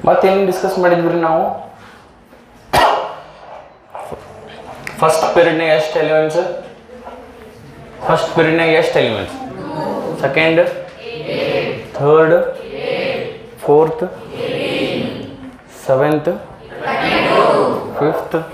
ಮತ್ತೇನು ಡಿಸ್ಕಸ್ ಮಾಡಿದ್ವಿ ನಾವು ಫಸ್ಟ್ ಪೀರಿಯಡ್ನಾಗ ಎಷ್ಟು ಎಲಿಮೆಂಟ್ಸ್ ಫಸ್ಟ್ ಪೀರಿಯಡ್ನಾಗ ಎಷ್ಟು elements second third fourth seventh fifth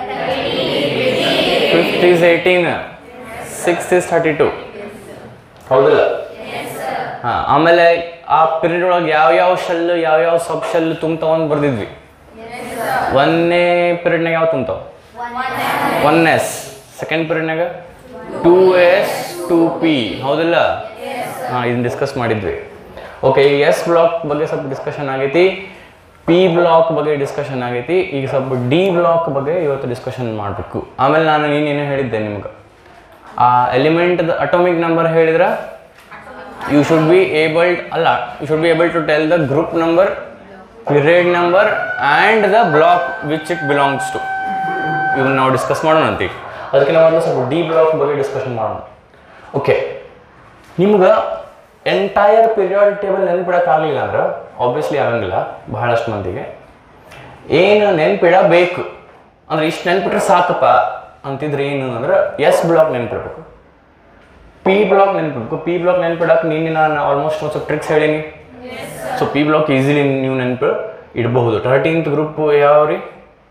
fifth is eighteen six is thirty two ಹೌದಲ್ಲ ಹಾಂ ಆಮೇಲೆ ಆ ಪೀರಿಯಡ್ ಒಳಗೆ ಯಾವ್ಯಾವ ಶೆಲ್ ಯಾವ್ಯಾವ ಸಬ್ ಶೆಲ್ ತುಂಬ್ತಾವ ಅಂತ ಬರ್ದಿದ್ವಿ ಒಂದನೇ ಪೀರಿಯಡ್ನಾಗ ಯಾವ ತುಂಬ್ತಾವ ಒನ್ ಎಸ್ ಸೆಕೆಂಡ್ ಪೀರಿಯಡ್ನಾಗ ಟೂ ಎಸ್ ಟೂ ಪಿ ಹೌದಿಲ್ಲ ಹಾಂ ಇದನ್ನ ಡಿಸ್ಕಸ್ ಮಾಡಿದ್ವಿ ಓಕೆ ಈಗ ಎಸ್ ಬ್ಲಾಕ್ ಬಗ್ಗೆ ಸ್ವಲ್ಪ ಡಿಸ್ಕಷನ್ ಆಗೈತಿ ಪಿ ಬ್ಲಾಕ್ ಬಗ್ಗೆ ಡಿಸ್ಕಷನ್ ಆಗೈತಿ ಈಗ ಸ್ವಲ್ಪ ಡಿ ಬ್ಲಾಕ್ ಬಗ್ಗೆ ಇವತ್ತು ಡಿಸ್ಕಷನ್ ಮಾಡಬೇಕು ಆಮೇಲೆ ನಾನು ನೀನೇನು ಹೇಳಿದ್ದೆ ನಿಮ್ಗೆ ಆ ಎಲಿಮೆಂಟ್ದ ಅಟೋಮಿಕ್ ನಂಬರ್ ಹೇಳಿದ್ರೆ ಯು ಶುಡ್ ಬಿ ಏಬಲ್ ಅಲ್ಲ you should be able to tell the group number period number and the block which it belongs to ಇವನ್ನ ನಾವು ಡಿಸ್ಕಸ್ ಮಾಡೋಣ ಅಂತೀವಿ ಅದಕ್ಕೆ ನಾವು ಸ್ವಲ್ಪ ಡಿ ಬ್ಲಾಕ್ ಬಗ್ಗೆ ಡಿಸ್ಕಷನ್ ಮಾಡೋಣ ಓಕೆ ನಿಮ್ಗೆ ಎಂಟೈರ್ ಪೀರಿಯಾಡ್ ಟೇಬಲ್ ನೆನ್ಪಿಡೋಕ್ಕಾಗಲಿಲ್ಲ ಅಂದ್ರೆ ಆಬ್ವಿಯಸ್ಲಿ ಆಗಂಗಿಲ್ಲ ಬಹಳಷ್ಟು ಮಂದಿಗೆ ಏನು ನೆನ್ಪಿಡಬೇಕು ಅಂದ್ರೆ ಇಷ್ಟು ನೆನ್ಪಿಟ್ರೆ ಸಾಕಪ್ಪ ಅಂತಿದ್ರೆ ಏನು ಅಂದ್ರೆ ಎಸ್ ಬ್ಲಾಕ್ ನೆನ್ಪಿಡ್ಬೇಕು ಪಿ ಬ್ಲಾಕ್ ನೆನ್ಪಿಡ್ಬೇಕು ಪಿ ಬ್ಲಾಕ್ ನೆನ್ಪಿಡಕ್ಕೆ ನಿನ್ನೆ ನಾನು ಆಲ್ಮೋಸ್ಟ್ ಒಂದು ಸ್ವಲ್ಪ ಟ್ರಿಕ್ಸ್ ಹೇಳೀನಿ ಸೊ ಪಿ ಬ್ಲಾಕ್ ಈಸಿಲಿ ನೀವು ನೆನಪು ಇಡಬಹುದು ಥರ್ಟೀನ್ತ್ ಗ್ರೂಪ್ ಯಾವ ರೀ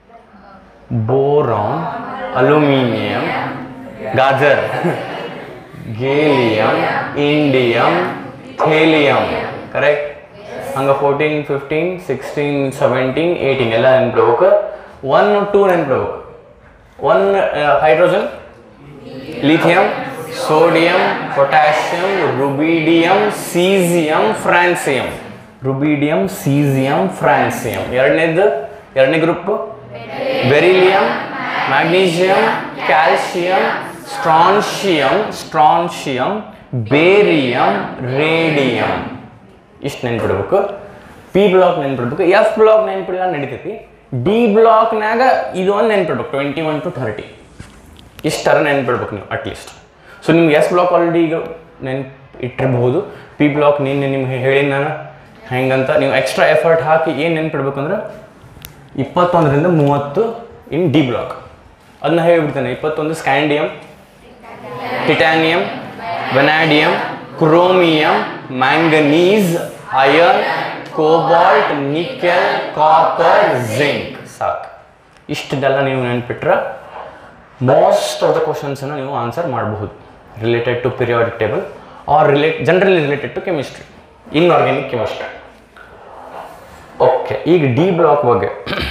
ಬೋರಾನ್ ಅಲ್ಯೂಮಿನಿಯಂ ಗಾಜರ್ ಗೇಲಿಯಂ ಇಂಡಿಯಂ ಥೇಲಿಯಂ ಕರೆಕ್ಟ್ ಹಂಗೆ fourteen fifteen sixteen seventeen eighteen ಎಲ್ಲ ನೆನ್ಪಿಡ್ಬೇಕು ಒನ್ ಟೂ ನೆನ್ಪಿಡ್ಬೇಕು one hydrogen lithium sodium potassium rubidium caesium francium rubidium caesium francium ಎರಡನೇದು ಎರಡನೇ group beryllium magnesium calcium strontium strontium barium radium ಇಷ್ಟು ನೆನ್ಪಿಡ್ಬೇಕು P block ನೆನ್ಪಿಡ್ಬೇಕು F block ನೆನ್ಪಿಡಲ್ಲ ನಡೀತೈತಿ ಡಿ ಬ್ಲಾಕ್ನಾಗ ಇದು ಒಂದು ನೆನ್ಪಿಡ್ಬೇಕು ಟ್ವೆಂಟಿ ಒನ್ ಟು ಥರ್ಟಿ ಇಷ್ಟರ ನೆನ್ಪಿಡ್ಬೇಕು ನೀವು ಅಟ್ಲೀಸ್ಟ್ ಸೊ ನಿಮ್ಗೆ ಎಸ್ ಬ್ಲಾಕ್ ಆಲ್ರೆಡಿ ಈಗ ನೆನ್ಪು ಇಟ್ಟಿರಬಹುದು ಪಿ ಬ್ಲಾಕ್ ನಿನ್ನೆ ನಿಮ್ಗೆ ಹೇಳಿ ನಾನು ಹೆಂಗಂತ ನೀವು ಎಕ್ಸ್ಟ್ರಾ ಎಫರ್ಟ್ ಹಾಕಿ ಏನು ನೆನ್ಪಿಡ್ಬೇಕು ಅಂದ್ರೆ ಇಪ್ಪತ್ತೊಂದರಿಂದ ಮೂವತ್ತು ಇನ್ ಡಿ ಬ್ಲಾಕ್ ಅದನ್ನ ಹೇಳಿಬಿಡ್ತೇನೆ ಇಪ್ಪತ್ತೊಂದು scandium titanium vanadium chromium manganese iron cobalt nickel copper zinc ಸಾಕು ಇಷ್ಟದೆಲ್ಲ ನೀವು ನೆನ್ಪಿಟ್ರೆ ಮೋಸ್ಟ್ ಆಫ್ ದ ಕ್ವಶನ್ಸನ್ನು ನೀವು ಆನ್ಸರ್ ಮಾಡಬಹುದು related to periodic table or relate generally related to chemistry inorganic chemistry okay ಈಗ ಡಿ ಬ್ಲಾಕ್ ಬಗ್ಗೆ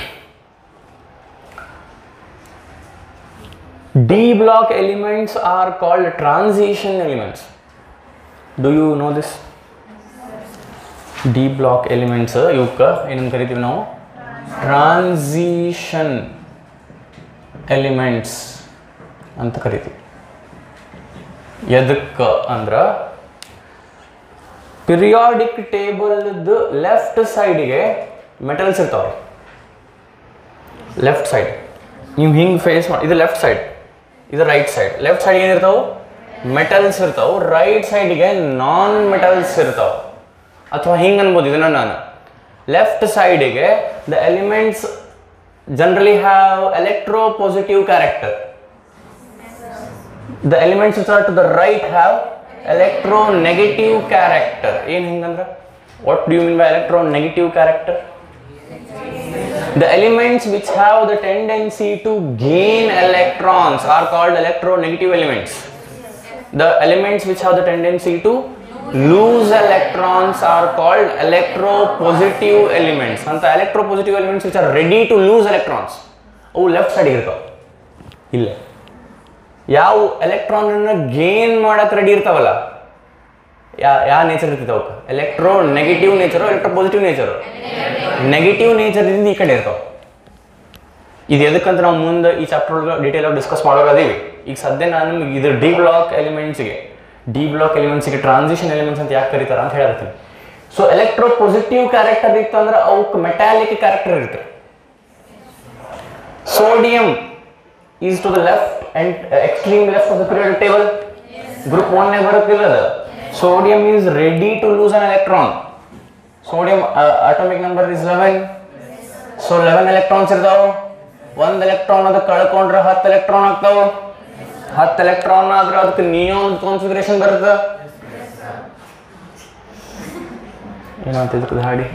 D block elements are called transition elements do you know this D block elements ಇವಕ್ಕೆ ಏನಂತ ಕರಿತೀವಿ ನಾವು transition elements ಅಂತ ಕರಿತೀವಿ ಎದಕ್ಕೆ ಅಂದ್ರೆ ಪಿರಿಯಾಡಿಕ್ ಟೇಬಲ್ದು ಲೆಫ್ಟ್ ಸೈಡಿಗೆ ಮೆಟಲ್ಸ್ ಇರ್ತಾವೆ ಲೆಫ್ಟ್ ಸೈಡ್ ನೀವು ಹಿಂಗೆ ಫೇಸ್ ಮಾಡಿ ಇದು ಲೆಫ್ಟ್ ಸೈಡ್ ಇದು ರೈಟ್ ಸೈಡ್ ಲೆಫ್ಟ್ ಸೈಡ್ ಏನಿರ್ತಾವೆ ಮೆಟಲ್ಸ್ ಇರ್ತಾವೆ ರೈಟ್ ಸೈಡ್ಗೆ ನಾನ್ ಮೆಟಲ್ಸ್ ಇರ್ತಾವೆ ಅಥವಾ ಹಿಂಗೆ ಅನ್ಬೋದು ಇದನ್ನ ನಾನು ಲೆಫ್ಟ್ ಸೈಡಿಗೆ the elements generally have electropositive character. The elements which are to the right have electronegative character. ಏನು ಹಿಂಗಂದ್ರೆ what do you mean by electronegative character? The elements which have the tendency to gain electrons are called electronegative elements. The elements which have the tendency to lose electrons are called electropositive elements. ಅಂತ electropositive elements which are ready to lose electrons. ಅವು left side ಇರ್ತಾವ ಇಲ್ಲ ಯಾವ electron ಅನ್ನ gain ಮಾಡಕ್ ready ಇರ್ತಾವಲ್ಲ ಯಾ ಯಾವ nature ಇರ್ತೈತೆ ಅವಕ್ಕೆ electronegative nature electropositive nature negative ನೇಚರ್ದಿಂದ ಈ ಕಡೆ ಇರ್ತಾವೆ ಇದು ಎದಕ್ಕಂತ ನಾವು ಮುಂದೆ ಈ ಚಾಪ್ಟರ್ ಒಳಗೆ ಡೀಟೇಲ್ ಆಗಿ ಡಿಸ್ಕಸ್ ಮಾಡೋದೀವಿ ಈಗ ಸದ್ಯ ನಾನು ನಿಮ್ಗೆ ಇದು ಡಿ ಬ್ಲಾಕ್ ಎಲಿಮೆಂಟ್ಸ್ಗೆ ಡಿ ಬ್ಲಾಕ್ ಎಲಿಮೆಂಟ್ಸ್ಗೆ ಟ್ರಾನ್ಸಿಷನ್ ಎಲಿಮೆಂಟ್ಸ್ ಅಂತ ಯಾಕೆ ಕರೀತಾರ ಅಂತ ಹೇಳ್ತೀನಿ ಸೊ ಎಲೆಕ್ಟ್ರೋ ಪಾಸಿಟಿವ್ ಕ್ಯಾರೆಕ್ಟರ್ ಇತ್ತು ಅಂದ್ರೆ ಅವಕ್ಕೆ ಮೆಟಾಲಿಕ್ ಕ್ಯಾರೆಕ್ಟರ್ ಇರುತ್ತೆ sodium is to the left and extreme left of the period table group one ಬರುತ್ತಿಲ್ಲ ಅದು sodium is ready to lose an electron sodium uh, atomic number is 11 so eleven electrons ಇರ್ತಾವ ಒಂದು electron ಅದು ಕಳ್ಕೊಂಡ್ರೆ ಹತ್ತು electron ಆಗ್ತಾವ ಹತ್ತು electron ಆದ್ರೆ ಅದಕ್ಕೆ ನಿಯೋನ್ ಕಾನ್ಫಿಗರೇಷನ್ ಬರುತ್ತೆ ಏನಂತಿದ್ರು ಹಾಡಿ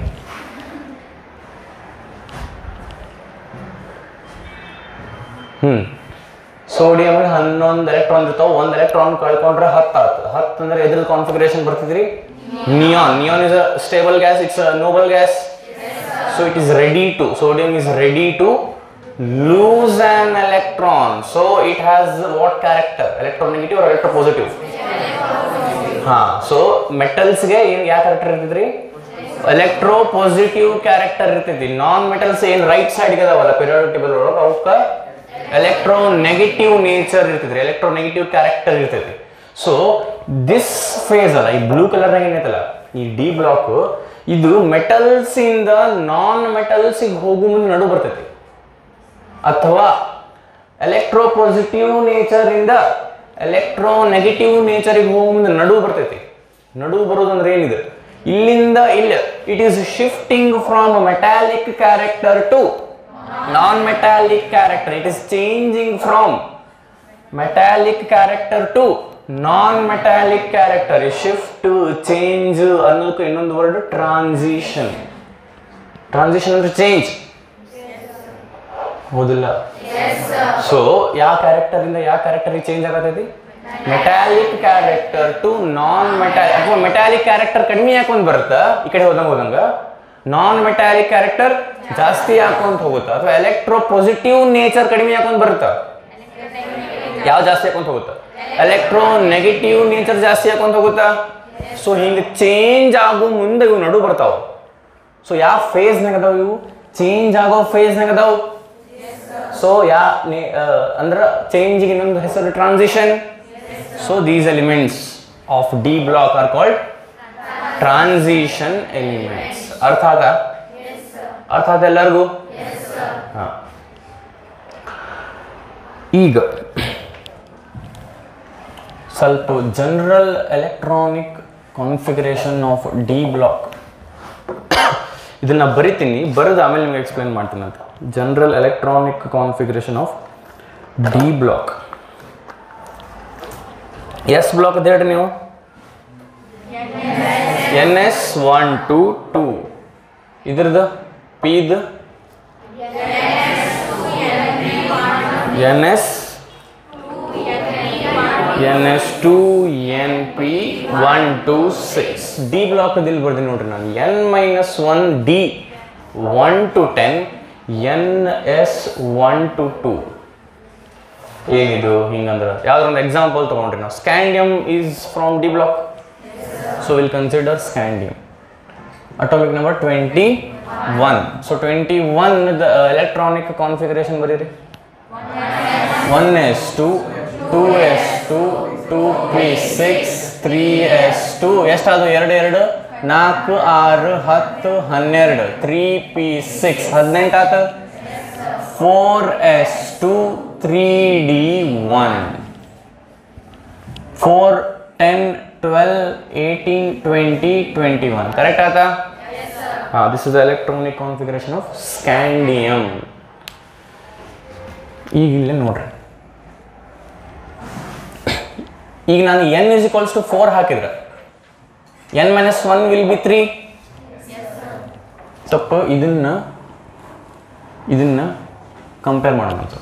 ಹ್ಮ್ ಸೋಡಿಯಂ ಹನ್ನೊಂದು ಎಲೆಕ್ಟ್ರಾನ್ ಇರ್ತಾವ ಒಂದು ಎಲೆಕ್ಟ್ರಾನ್ ಕಳ್ಕೊಂಡ್ರೆ ಹತ್ತು ಆಗ್ತದೆ ಹತ್ತು ಅಂದ್ರೆ ಎದ್ರದ್ದು ಕಾನ್ಫಿಗರೇಷನ್ ಬರ್ತದ್ರಿ neon neon is a stable gas it's a noble gas so it is ready to sodium is ready to lose an electron so it has what character electronegative or electropositive ಹಾ so ಮೆಟಲ್ಸ್ಗೆ ಏನು ಯಾವ character ಇರ್ತೈತ್ರಿ electropositive character ಇರ್ತೈತಿ non metals ಏನು right ಸೈಡ್ಗೆ ಅದಾವಲ್ಲ periodic table ಒಳಗೆ ಅವಕ್ಕೆ ಎಲೆಕ್ಟ್ರೋ ನೆಗೆಟಿವ್ ನೇಚರ್ ಇರ್ತೈತ್ರಿ ಎಲೆಕ್ಟ್ರೋ ನೆಗೆಟಿವ್ ಕ್ಯಾರೆಕ್ಟರ್ ಇರ್ತೈತಿ ಸೊ ದಿಸ್ ಫೇಸ್ ಅಲ್ಲ ಈ ಬ್ಲೂ ಕಲರ್ನಾಗ ಏನೈತಲ್ಲ ಈ ಡಿ ಬ್ಲಾಕ್ ಇದು ಮೆಟಲ್ಸ್ ಇಂದ ನಾನ್ ಮೆಟಲ್ಸಿಗೆ ಹೋಗೋ ಮುಂದೆ ನಡು ಬರ್ತೈತಿ ಅಥವಾ ಎಲೆಕ್ಟ್ರೋ ಪಾಸಿಟಿವ್ ನೇಚರ್ ಇಂದ ಎಲೆಕ್ಟ್ರೋ ನೆಗೆಟಿವ್ ನೇಚರಿಗೆ ಹೋಗೋ ಮುಂದೆ ನಡು ಬರ್ತೈತಿ ನಡು ಬರೋದಂದ್ರೆ ಏನಿದೆ ಇಲ್ಲಿಂದ ಇಲ್ಲ it is shifting from metallic character to non metallic character it is changing from metallic character to non metallic character shift change ಅನ್ನೋದಕ್ಕೆ ಇನ್ನೊಂದು ವರ್ಡ್ ಟ್ರಾನ್ಸಿಷನ್ ಟ್ರಾನ್ಸಿಷನ್ ಅಂದ್ರೆ ಚೇಂಜ್ ಹೌದಿಲ್ಲ ಸೊ ಯಾವ ಕ್ಯಾರೆಕ್ಟರ್ ಇಂದ ಯಾವ ಕ್ಯಾರೆಕ್ಟರ್ ಚೇಂಜ್ ಆಗತೈತಿ metallic character to non metallic ಅಥವಾ metallic character ಕಡಿಮೆ ಯಾಕೊಂಡ್ ಬರುತ್ತಾ ಈ ಕಡೆ ಹೋದಂಗ ಹೋದಂಗ ನಾನ್ ಮೆಟಾಲಿಕ್ ಕ್ಯಾರೆಕ್ಟರ್ ಜಾಸ್ತಿ ಹಾಕೊಂತ ಹೋಗುತ್ತಾ ಅಥವಾ ಎಲೆಕ್ಟ್ರೋ ಪಾಸಿಟಿವ್ ನೇಚರ್ ಕಡಿಮೆ ಹಾಕೊಂಡ್ ಬರುತ್ತಾ ಯಾವ ಜಾಸ್ತಿ ಹಾಕೊಂತ ಹೋಗುತ್ತಾ ಎಲೆಕ್ಟ್ರೋ ನೆಗೆಟಿವ್ ನೇಚರ್ ಜಾಸ್ತಿ ಹಾಕೊಂತ ಹೋಗುತ್ತಾ ಸೊ ಹಿಂಗೆ ಚೇಂಜ್ ಆಗೋ ಮುಂದೆ ಇವು ನಡು ಬರ್ತಾವ ಸೊ ಯಾವ ಫೇಸ್ನಾಗ ಅದಾವ ಇವು ಚೇಂಜ್ ಆಗೋ ಫೇಸ್ನಾಗ ಅದಾವ ಸೊ ಯಾ ಅಂದ್ರ ಚೇಂಜಿಗೆ ಇನ್ನೊಂದು ಹೆಸರು transition so these elements of D block are called transition elements ಅರ್ಥ ಆದ ಅರ್ಥ ಆದ ಎಲ್ಲರಿಗೂ ಹಾ ಈಗ ಸ್ವಲ್ಪ general electronic configuration of D block ಇದನ್ನ ಬರಿತೀನಿ ಬರೆದು ಆಮೇಲೆ ನಿಮ್ಗೆ ಎಕ್ಸ್ಪ್ಲೇನ್ ಮಾಡ್ತೀನಿ ಅಂತ general electronic configuration of D block S block ಅಂತ ಹೇಳ್ರಿ ನೀವು N S one to two ಇದ್ರದ್ದು ಪಿದು N S N S to N P one to six D block ಇಲ್ಲಿ ಬರ್ತೀನಿ ನೋಡ್ರಿ ನಾನು N minus one D one to ten N S one to two ಏನಿದು ಹಿಂಗಂದ್ರೆ ಯಾವ್ದಾರ ಒಂದು ಎಕ್ಸಾಂಪಲ್ ತೊಗೊಂಡ್ರಿ ನಾವು scandium is from D block so will consider scandium atomic number twenty one so twenty one electronic configuration ಬರೀರಿ one S two two S two two P six three S two ಎಷ್ಟಾದವು ಎರಡು ಎರಡು ನಾಲ್ಕು ಆರು ಹತ್ತು ಹನ್ನೆರಡು ತ್ರೀ ಪಿ ಸಿಕ್ಸ್ ಹದಿನೆಂಟು ಆತ four S two three D one four ten twelve eighteen twenty twenty one correct ಆತ ಹಾಂ this is electronic configuration of scandium ಈಗ ಇಲ್ಲೇ ನೋಡ್ರಿ ಈಗ ನಾನು N is equals to four ಹಾಕಿದ್ರೆ N minus one will be three ತಪ್ಪು ಇದನ್ನ ಇದನ್ನ ಕಂಪೇರ್ ಮಾಡೋಣ ಅಂತ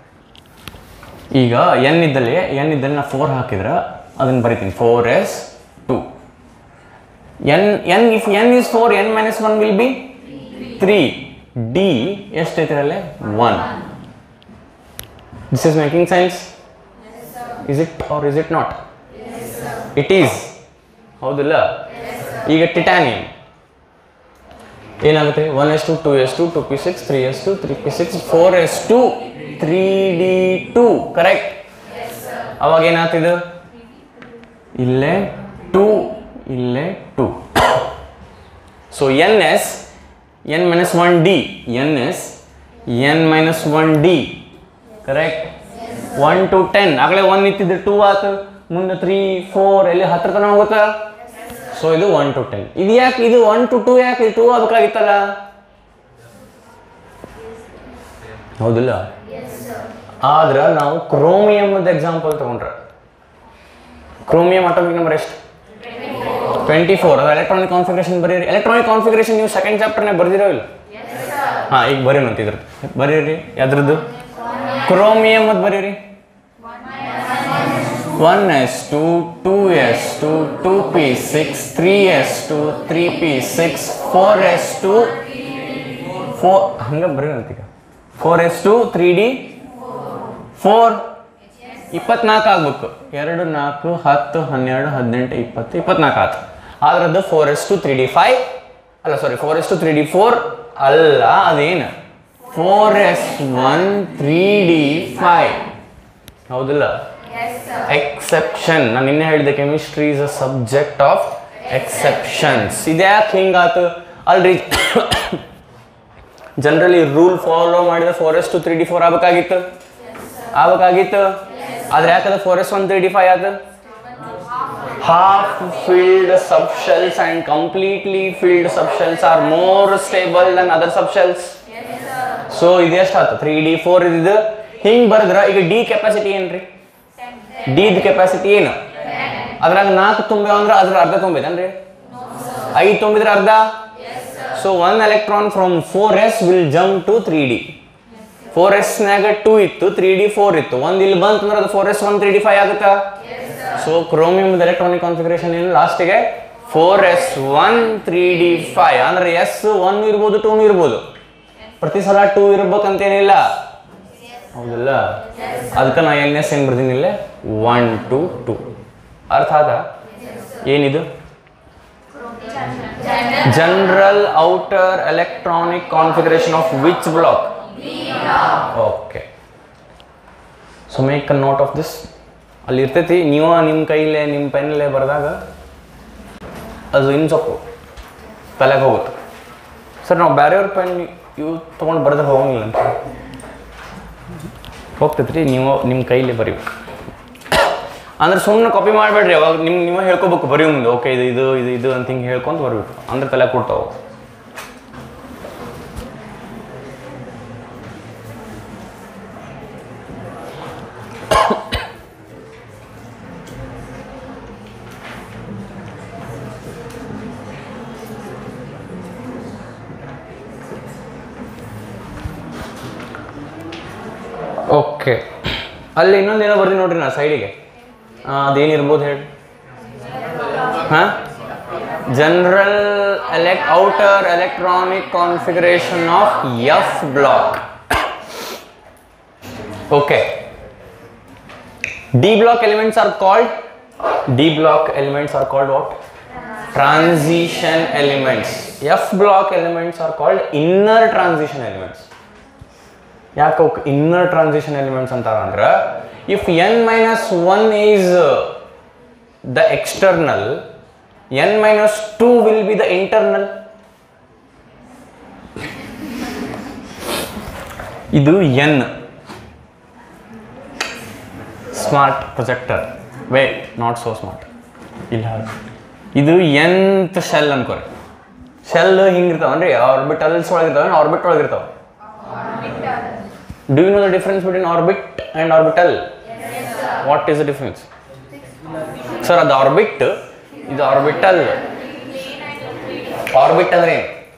ಈಗ ಎನ್ ಇದ್ದಲ್ಲಿ ಎನ್ ಇದ್ದಲ್ಲಿ ನಾ ಫೋರ್ ಹಾಕಿದ್ರೆ ಅದನ್ನು ಬರಿತೀನಿ four S to N N if N is four N minus one will be three D ಎಷ್ಟೈತೆ ಅಲ್ಲೇ one this is making sense is it or is it not it is ಹೌದಿಲ್ಲ ಈಗ titanium ಏನಾಗುತ್ತೆ one S two two S two two P six three S two three P six four S two three D two correct ಅವಾಗ ಏನಾಗ್ತಿದ್ದು ಇಲ್ಲೇ two ಇಲ್ಲೇ two so N S N minus one D N S N minus one D correct one to ten ಆಗಲೇ one ಇತ್ತಿದ್ರೆ two ಆತು ಮುಂದೆ three four ಎಲ್ಲಿ ಹತ್ರ ತನಕ ಹೋಗುತ್ತಾ ಸೊ ಇದು ಒನ್ ಟು ಟೆನ್ ಇದು ಯಾಕೆ ಇದು ಒನ್ ಟು ಟೂ ಯಾಕೆ ಇದು ಟೂ ಆಗಬೇಕಾಗಿತ್ತಲ್ಲ ಹೌದಿಲ್ಲ ಆದ್ರೆ ನಾವು ಕ್ರೋಮಿಯಮ್ದ ಎಕ್ಸಾಂಪಲ್ ತಗೊಂಡ್ರೆ ಕ್ರೋಮಿಯಂ ಅಟೋಮಿಕ್ ನಂಬರ್ ಎಷ್ಟು ಟ್ವೆಂಟಿ ಫೋರ್ ಅದು ಎಲೆಕ್ಟ್ರಾನಿಕ್ ಕಾನ್ಫಿಗರೇಷನ್ ಬರೀರಿ ಎಲೆಕ್ಟ್ರಾನಿಕ್ ಕಾನ್ಫಿಗರೇಷನ್ ನೀವು ಸೆಕೆಂಡ್ ಚಾಪ್ಟರ್ನಾಗ ಬರ್ದಿರೋ ಇಲ್ಲ ಹಾಂ ಈಗ ಬರೀ ಅಂತ ಇದ್ರದ್ದು ಬರೀರಿ ಯಾವ್ದ್ರದ್ದು ಕ್ರೋಮಿಯಂ ಅದು ಬರೀರಿ one S two two S two two P six three S two three P six four S two four ಹಂಗೆ ಬರೀ ಅಂತೀಗ four S two three D four ಇಪ್ಪತ್ನಾಲ್ಕು ಆಗ್ಬೇಕು ಎರಡು ನಾಲ್ಕು ಹತ್ತು ಹನ್ನೆರಡು ಹದಿನೆಂಟು ಇಪ್ಪತ್ತು ಇಪ್ಪತ್ನಾಲ್ಕು ಆಯ್ತು ಅದ್ರದ್ದು four S two three D five ಅಲ್ಲ sorry four S two three D four ಅಲ್ಲ ಅದೇನು four S one three D five ಹೌದಿಲ್ಲ ಎಕ್ಸೆಪ್ಷನ್ ನಾನು ನಿನ್ನೆ ಹೇಳಿದೆ chemistry is a subject of exceptions ಇದ್ಯಾಕೆ ಹಿಂಗಾತು ಅಲ್ರಿ ಜನರಲಿ ರೂಲ್ ಫಾಲೋ ಮಾಡಿದ four S two three D four ಆಗ್ಬೇಕಾಗಿತ್ತು ಆಗ್ಬೇಕಾಗಿತ್ತು ಆದ್ರೆ ಯಾಕದ four S one three D five ಆದ half filled subshells and completely filled subshells are more stable than other subshells so ಇದೆಷ್ಟಾಯ್ತು ತ್ರೀ ಡಿ ಫೋರ್ ಇದ್ದು ಹಿಂಗೆ ಬರೆದ್ರ ಈಗ ಡಿ ಕೆಪಾಸಿಟಿ ಏನ್ರಿ ಡಿದ್ ಕೆಪಾಸಿಟಿ ಏನು ಅದ್ರಾಗ ನಾಲ್ಕು ತುಂಬ್ಯಾವ ಅಂದ್ರೆ ಅದ್ರ ಅರ್ಧ ತುಂಬಿದನ್ರಿ ಐದು ತುಂಬಿದ್ರೆ ಅರ್ಧ so one electron from four S will jump to three D four ಎಸ್ನಾಗ ಟೂ ಇತ್ತು ತ್ರೀ ಡಿ ಫೋರ್ ಇತ್ತು ಒಂದು ಇಲ್ಲಿ ಬಂತಂದ್ರೆ ಅದು four S one three D five ಆಗುತ್ತಾ ಸೊ ಕ್ರೋಮಿಯಮ್ ಎಲೆಕ್ಟ್ರಾನಿಕ್ ಕಾನ್ಫಿಗರೇಷನ್ ಏನು ಲಾಸ್ಟಿಗೆ four S one three D five ಅಂದ್ರೆ ಎಸ್ ಒನ್ ಇರ್ಬೋದು ಟೂನು ಇರ್ಬೋದು ಪ್ರತಿ ಸಲ ಟೂ ಇರ್ಬೇಕಂತೇನಿಲ್ಲ ಹೌದಿಲ್ಲ ಅದಕ್ಕೆ ನಾ ಎನ್ ಎಸ್ ಏನು ಬರ್ತೀನಿ ಇಲ್ಲೇ ಒನ್ ಟು ಟು ಅರ್ಥ ಆದ ಏನಿದು general outer electronic configuration of which block okay so make a note of this ಅಲ್ಲಿ ಇರ್ತೈತಿ ನೀವು ನಿಮ್ಮ ಕೈಲೇ ನಿಮ್ಮ ಪೆನ್ನಲ್ಲೇ ಬರೆದಾಗ ಅದು ಇನ್ನು ಸ್ವಲ್ಪ ತಲೆಗೆ ಹೋಗುತ್ತೆ ಸರ್ ನಾವು ಬೇರೆಯವ್ರ ಪೆನ್ ಇವು ತೊಗೊಂಡು ಬರೆದ್ರೆ ಹೋಗಂಗಿಲ್ಲ ಅಂತ ಹೋಗ್ತೈತೆ ರೀ ನೀವು ನಿಮ್ಮ ಕೈಲಿ ಬರೀಬೇಕು ಅಂದ್ರೆ ಸುಮ್ಮನೆ ಕಾಪಿ ಮಾಡಬೇಡ್ರಿ ಅವಾಗ ನಿಮ್ಮ ನೀವು ಹೇಳ್ಕೊಬೇಕು ಬರೀ ಮುಂದೆ ಓಕೆ ಇದು ಇದು ಇದು ಇದು ಅಂತ ಹಿಂಗೆ ಹೇಳ್ಕೊಂತ ಬರ್ಬೇಕು ಅಂದ್ರೆ ತಲೆ ಕೊಡ್ತಾವೆ ಓಕೆ ಅಲ್ಲಿ ಇನ್ನೊಂದು ಏನೋ ಬರ್ತೀನಿ ನೋಡ್ರಿ ನಾ ಸೈಡಿಗೆ ಅದೇನಿರ್ಬೋದು ಹೇಳಿ ಹಾಂ ಜನರಲ್ ಎಲೆಕ್ outer electronic configuration of f block okay d block elements are called d block elements are called what transition elements f block elements are called inner transition elements ಯಾಕೆ ಅವಕ್ಕೆ ಇನ್ನರ್ ಟ್ರಾನ್ಸಿಷನ್ ಎಲಿಮೆಂಟ್ಸ್ ಅಂತಾರ ಅಂದ್ರೆ if n minus one is the external n minus two will be the internal ಇದು an smart projector way not so smart ಇಲ್ಲ ಇದು ಎಂತ್ shell ಅನ್ಕೋರಿ shell ಹಿಂಗಿರ್ತಾವನ್ರಿ orbitals ಒಳಗಿರ್ತಾವ ಆರ್ಬಿಟ್ ಒಳಗಿರ್ತಾವ Do you know the difference between orbit and orbital? What is the difference? Sir, ಅದು orbit ಇದು orbital orbit ಅಂದ್ರೆ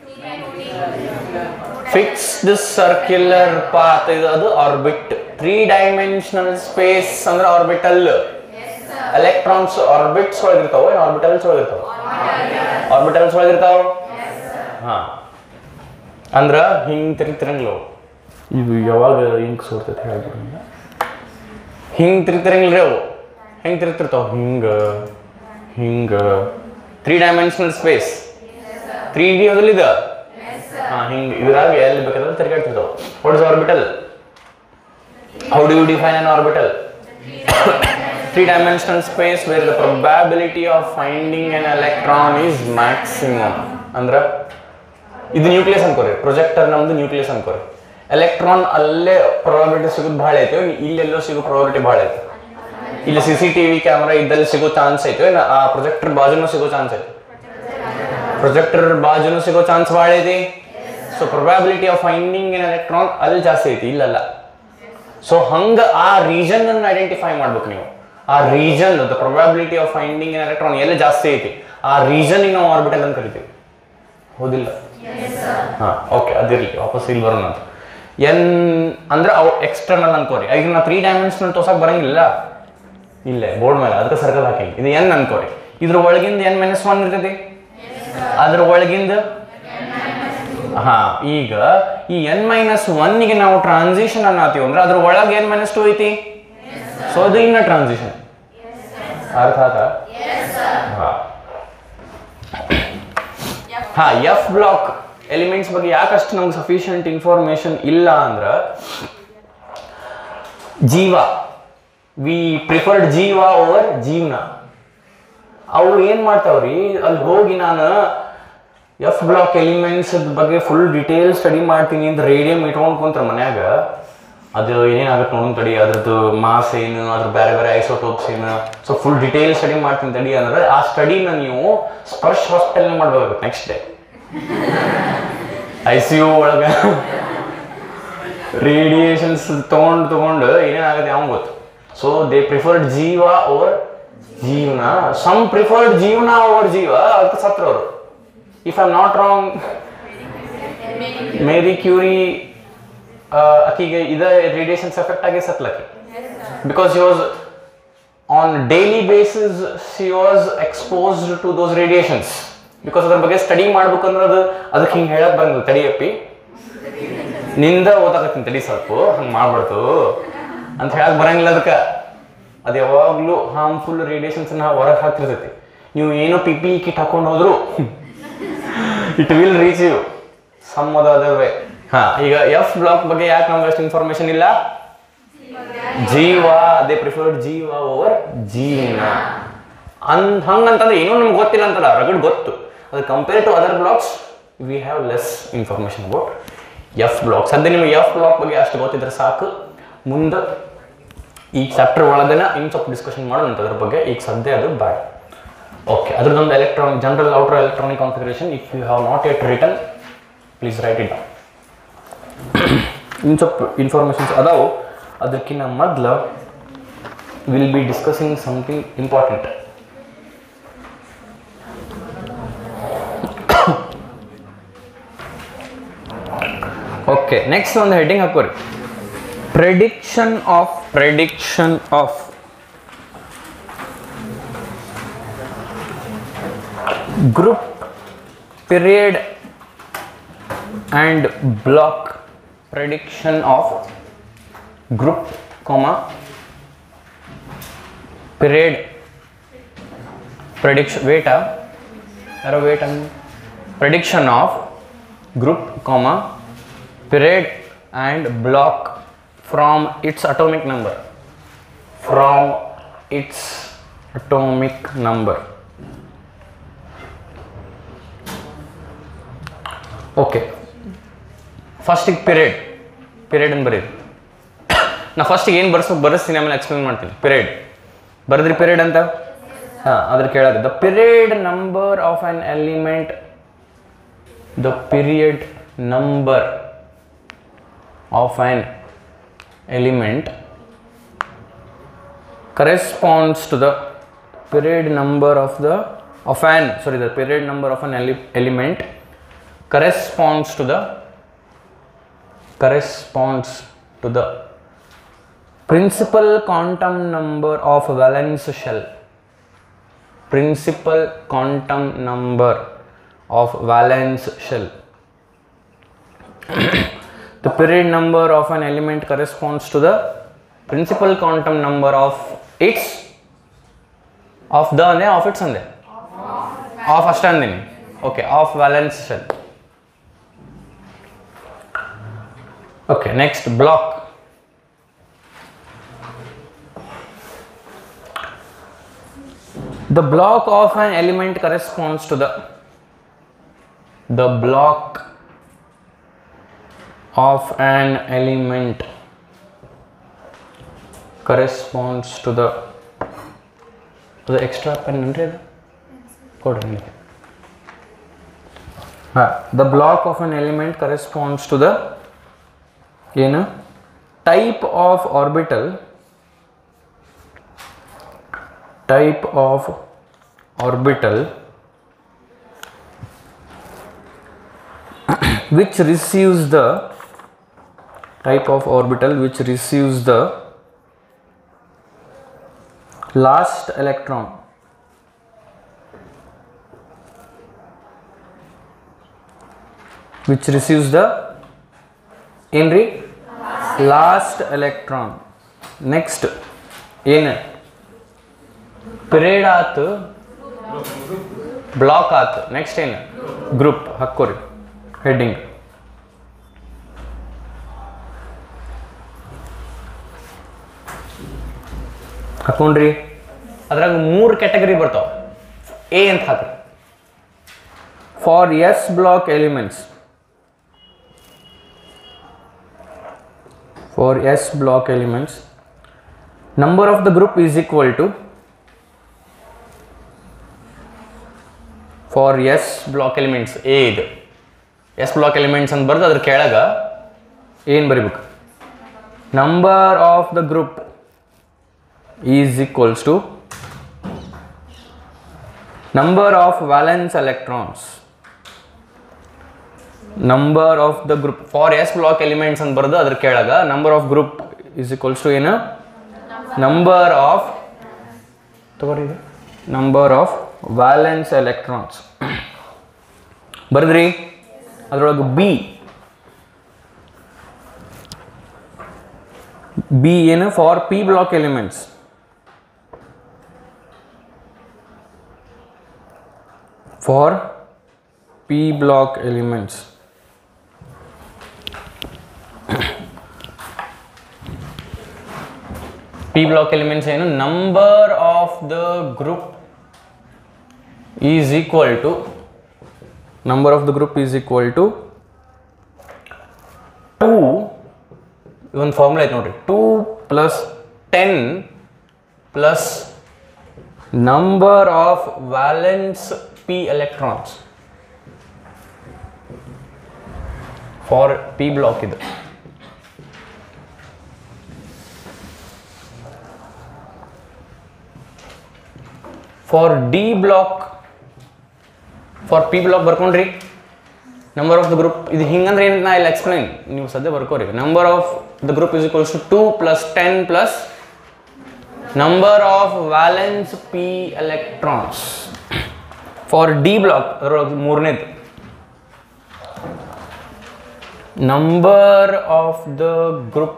ಫಿಕ್ಸ್ಡ್ ಸರ್ಕ್ಯುಲರ್ ಪಾತ್ ಇದು ಅದು ಆರ್ಬಿಟ್ ತ್ರೀ ಡೈಮೆನ್ಷನಲ್ ಸ್ಪೇಸ್ ಅಂದ್ರೆ ಆರ್ಬಿಟಲ್ ಎಲೆಕ್ಟ್ರಾನ್ಸ್ ಆರ್ಬಿಟ್ಸ್ ಒಳಗಿರ್ತಾವ ಆರ್ಬಿಟಲ್ಸ್ ಒಳಗಿರ್ತಾವ ಆರ್ಬಿಟಲ್ಸ್ ಒಳಗಿರ್ತಾವ ಹಾ ಅಂದ್ರ ಹಿಂಗ್ ತಿರುಗ್ತಿರಂಗಿಲ್ಲ ಅವು ಇದು ಯಾವಾಗ ಹಿಂಗೆ ಸೋರ್ತೈತೆ ಹೇಳ್ಬಿಡ ಹಿಂಗೆ ತಿರುಗ್ತಿರಂಗಿಲ್ಲ ರೀ ಅವು ಹೆಂಗೆ ತಿರುಗ್ತಿರ್ತಾವ ಹಿಂಗೆ ಹಿಂಗೆ three dimensional space three D ಅದ್ರಲ್ಲಿ ಇದು ಹಾಂ ಹಿಂಗೆ ಇದ್ರಾಗ ಎಲ್ಲಿ ಬೇಕಾದ್ರೆ ತಿರುಗಾಡ್ತಿರ್ತಾವ what is orbital how do you define an orbital three dimensional space where the probability of finding an electron is maximum ಅಂದ್ರೆ ಇದು ನ್ಯೂಕ್ಲಿಯಸ್ ಅನ್ಕೋರಿ ಪ್ರೊಜೆಕ್ಟರ್ ನಮ್ದು ನ್ಯೂಕ್ಲಿಯಸ್ ಅನ್ಕೋರಿ ಎಲೆಕ್ಟ್ರಾನ್ ಅಲ್ಲೇ ಪ್ರೊಬಾಬಿಲಿಟಿ ಸಿಗೋದು ಭಾಳ ಐತೆ ಇಲ್ಲೆಲ್ಲೋ ಸಿಗೋ ಪ್ರೊಬಾಬಿಲಿಟಿ ಭಾಳ ಐತೆ ಇಲ್ಲಿ C C T V camera ಇದ್ದಲ್ಲಿ ಸಿಗೋ ಚಾನ್ಸ್ ಐತೆ ಏನ್ ಆ ಪ್ರೊಜೆಕ್ಟರ್ ಬಾಜುನು ಸಿಗೋ ಚಾನ್ಸ್ ಐತೆ ಪ್ರೊಜೆಕ್ಟರ್ ಬಾಜುನು ಸಿಗೋ ಚಾನ್ಸ್ ಭಾಳ ಐತಿ so probability of finding in electron ಅಲ್ಲಿ ಜಾಸ್ತಿ ಐತಿ ಇಲ್ಲಲ್ಲ ಸೊ ಹಂಗ ಆ ರೀಜನ್ ಅನ್ನು ಐಡೆಂಟಿಫೈ ಮಾಡ್ಬೇಕು ನೀವು ಆ region the probability of finding in electron ಎಲ್ಲಿ ಜಾಸ್ತಿ ಐತಿ ಆ ರೀಜನ್ ನಾವು ಆರ್ಬಿಟಲ್ ಅಂತ ಕರಿತೀವಿ ಹೌದಿಲ್ಲ ಹಾ ಓಕೆ ಅದಿರಲಿ ವಾಪಸ್ ಇಲ್ಲಿ ಬರೋಣ ಅಂತ ಎನ್ ಅಂದ್ರೆ ಅವು ಎಕ್ಸ್ಟರ್ನಲ್ ಅನ್ಕೋರಿ ಈಗ ನಾ ತ್ರೀ ಡೈಮೆನ್ಷನಲ್ ತೋರ್ಸಕ್ ಬರಂಗಿಲ್ಲ ಇಲ್ಲೇ ಬೋರ್ಡ್ ಮೇಲೆ ಅದಕ್ಕೆ ಸರ್ಕಲ್ ಹಾಕಿ ಇದು ಎನ್ ಅನ್ಕೋರಿ ಇದ್ರ ಒಳಗಿಂದ ಎನ್ ಮೈನಸ್ ಒನ್ ಇರ್ತೈತಿ ಅದ್ರ ಒಳಗಿಂದ ಹಾ ಈಗ ಈ ಎನ್ ಮೈನಸ್ ಒನ್ಗೆ ನಾವು ಟ್ರಾನ್ಸಿಷನ್ ಅನ್ನತ್ತೀವಿ ಅಂದ್ರೆ ಅದ್ರ ಒಳಗೆ ಎನ್ ಮೈನಸ್ ಟು ಐತಿ ಸೊ ಅದು ಇನ್ನ ಟ್ರಾನ್ಸಿಷನ್ ಅರ್ಥ ಆತಾ ಹಾ ಹಾ ಎಫ್ ಬ್ಲಾಕ್ ಎಲಿಮೆಂಟ್ಸ್ ಬಗ್ಗೆ ಯಾಕಷ್ಟು ನಮ್ಗೆ ಸಫಿಷಿಯಂಟ್ ಇನ್ಫಾರ್ಮೇಶನ್ ಇಲ್ಲ ಅಂದ್ರ ಜೀವ ವಿ ಪ್ರಿಫರ್ಡ್ ಜೀವ ಓವರ್ ಜೀವನ ಅವು ಏನ್ ಮಾಡ್ತಾವ್ರಿ ಅಲ್ಲಿ ಹೋಗಿ ನಾನು ಎಫ್ ಬ್ಲಾಕ್ ಎಲಿಮೆಂಟ್ಸ್ ಬಗ್ಗೆ ಫುಲ್ ಡೀಟೇಲ್ ಸ್ಟಡಿ ಮಾಡ್ತೀನಿ ಅಂತ ರೇಡಿಯಂ ಇಟ್ಕೊಂಡು ಕುಂತ್ರ ಮನ್ಯಾಗ ಅದು ಏನೇನಾಗುತ್ತೆ ನೋಡೋಣ ತಡಿ ಅದ್ರದ್ದು ಮಾಸ್ ಏನು ಅದ್ರ ಬೇರೆ ಬೇರೆ ಐಸೋಟೋಪ್ಸ್ ಏನು ಸೊ ಫುಲ್ ಡೀಟೇಲ್ ಸ್ಟಡಿ ಮಾಡ್ತೀನಿ ತಡಿ ಅಂದ್ರೆ ಆ ಸ್ಟಡಿನ ನೀವು ಸ್ಪರ್ಶ್ ಹಾಸ್ಪಿಟಲ್ ಮಾಡ್ಬೇಕಾಗುತ್ತೆ next day I C U ಒಳಗೆ ರೇಡಿಯೇಷನ್ಸ್ ತಗೊಂಡು ತಗೊಂಡು ಏನೇನಾಗುತ್ತೆ ಯಾವ ಗೊತ್ತು ಸೊ ದೇ ಪ್ರಿಫರ್ಡ್ ಜೀವ ಓವರ್ ಜೀವನ ಸಮ್ ಪ್ರಿಫರ್ಡ್ ಜೀವನ ಓವರ್ ಜೀವ ಅದಕ್ಕೆ ಸತ್ರ ಅವರು if I not wrong Marie Curie ಆಕಿಗೆ ಇದ ರೇಡಿಯೇಷನ್ಸ್ ಎಫೆಕ್ಟ್ ಆಗಿ ಸತ್ಲಕ್ಕಿ because she was on daily basis she was exposed to those radiations because ಅದ್ರ ಬಗ್ಗೆ ಸ್ಟಡಿ ಮಾಡ್ಬೇಕಂದ್ರೆ ಅದು ಅದಕ್ಕೆ ಹಿಂಗೆ ಹೇಳಕ್ ಬರಂಗಿಲ್ಲ ತಡಿಯಪ್ಪಿ ನಿಂದ ಓದಾಕತ್ತೀನಿ ತಡಿ ಸ್ವಲ್ಪ ಹಂಗೆ ಮಾಡ್ಬಾರ್ದು ಅಂತ ಹೇಳಕ್ ಬರಂಗಿಲ್ಲ ಅದಕ್ಕೆ ಅದು ಯಾವಾಗಲೂ ಹಾರ್ಮ್ಫುಲ್ ರೇಡಿಯೇಷನ್ಸ್ ಹೊರಗೆ ಹಾಕ್ತಿರ್ತೈತಿ ನೀವು ಏನೋ ಪಿ ಪಿ ಕಿಟ್ ಹಾಕೊಂಡು ಹೋದ್ರು it will reach you some other way ಹಾ ಈಗ ಎಫ್ ಬ್ಲಾಕ್ ಬಗ್ಗೆ ಯಾಕೆ ನಮ್ಗೆ ಅಷ್ಟು ಇನ್ಫಾರ್ಮೇಶನ್ ಇಲ್ಲ ಜೀವ ಅದೇ ಪ್ರಿಫರ್ಡ್ ಜೀವ ಓವರ್ ಜೀವನ ಅನ್ ಹಂಗಂತಂದ್ರೆ ಏನೂ ನಮ್ಗೆ ಗೊತ್ತಿಲ್ಲ ಅಂತಲ್ಲ ರಗಡ್ ಗೊತ್ತು ಅದು compare to other blocks we have less information about f block ಸದ್ಯ ನಿಮ್ಗೆ ಎಫ್ ಬ್ಲಾಕ್ ಬಗ್ಗೆ ಅಷ್ಟು ಗೊತ್ತಿದ್ರೆ ಸಾಕು ಮುಂದೆ ಈ ಚಾಪ್ಟರ್ ಒಳಗನ ಇನ್ನು ಸ್ವಲ್ಪ ಡಿಸ್ಕಷನ್ ಮಾಡೋಣ ಅದ್ರ ಬಗ್ಗೆ ಈಗ ಸದ್ಯ ಅದು ಬ್ಯಾಡ್ ಓಕೆ ಅದ್ರದ್ದೊಂದು electronic general outer electronic configuration if you have not yet return please write it down ಇನ್ನು ಸ್ವಲ್ಪ ಇನ್ಫಾರ್ಮೇಷನ್ಸ್ ಅದಾವು ಅದಕ್ಕಿಂತ ಮೊದಲು will be discussing something important okay next ಒಂದು ಹೆಡ್ಡಿಂಗ್ ಹಾಕೋರಿ prediction of prediction of group period and block prediction of group comma period prediction wait ah ಯಾರೋ wait ಅನ್ನು prediction of group comma period and block from its atomic number from its atomic number okay ಫಸ್ಟಿಗೆ period period ಅಂತ ಬರೀರಿ ನಾ ಫಸ್ಟಿಗೆ ಏನು ಬರ್ಸ್ಬೇಕು ಬರೆಸ್ತೀನಿ ಆಮೇಲೆ explain ಮಾಡ್ತೀನಿ ಪಿರಿಯಡ್ ಬರೆದ್ರಿ ಪಿರಿಯಡ್ ಅಂತ ಹಾಂ ಅದ್ರ ಕೇಳೋದು the period number of an element the period number of an element corresponds to the period number of the of an sorry the period number of an ele- element corresponds to the corresponds to the principal quantum number of valence shell principal quantum number of valence shell the period number of an element corresponds to the principal quantum number of its of the ಅಂದೆ of its ಅಂದೆ of ಅಷ್ಟೇ ಅಂದಿನಿ okay of valence shell okay next block the block of an element corresponds to the the block of an element corresponds to the the extra pen ಅಂದ್ರೆ ಅದು ಕೊಡ್ರಿ ನನಗೆ the block of an element corresponds to the ಏನು type of orbital type of orbital which receives the type of orbital which receives the last electron which receives the ಏನ್ರಿ last electron next ಏನು period ಆತು block ಆತು next ಏನು group ಹಾಕೋರಿ heading ಹಾಕೊಂಡ್ರಿ ಅದ್ರಾಗ ಮೂರು ಕ್ಯಾಟಗರಿ ಬರ್ತಾವ ಎ ಅಂತ ಹಾಕ್ರಿ for s block elements for s block elements number of the group is equal to for s block elements A ಇದು ಎಸ್ ಬ್ಲಾಕ್ ಎಲಿಮೆಂಟ್ಸ್ ಅಂತ ಬರ್ದು ಅದ್ರ ಕೆಳಗ ಏನು ಬರಿಬೇಕು number of the group is equals to number of valence electrons number of the group for s block elements ಅಂತ ಬರ್ದು ಅದ್ರ ಕೆಳಗ number of group is equals to ಏನು ನಂಬರ್ ಆಫ್ ತಗೋರಿ ಇದು ನಂಬರ್ ಆಫ್ ವ್ಯಾಲೆನ್ಸ್ ಎಲೆಕ್ಟ್ರಾನ್ಸ್ ಬರೆದ್ರಿ ಅದರೊಳಗೆ B B ಏನು for p block elements for p block elements p block elements ಏನು number of the group is equal to number of the group is equal to two ಒಂದು formula ಐತೆ ನೋಡ್ರಿ two plus ten plus number of valence p electrons for p block ಇದು for d block for p block ಬರ್ಕೊಂಡ್ರಿ number of the group ಇದು ಹಿಂಗಂದ್ರೆ ಏನು ನಾ ಇಲ್ಲಿ ಎಕ್ಸ್ಪ್ಲೈನ್ ನೀವು ಸದ್ಯ ಬರ್ಕೋರಿ number of the group is equals to two plus ten plus number of valence p electrons for d block ಅದರೊಳಗೆ ಮೂರನೇದು number of the group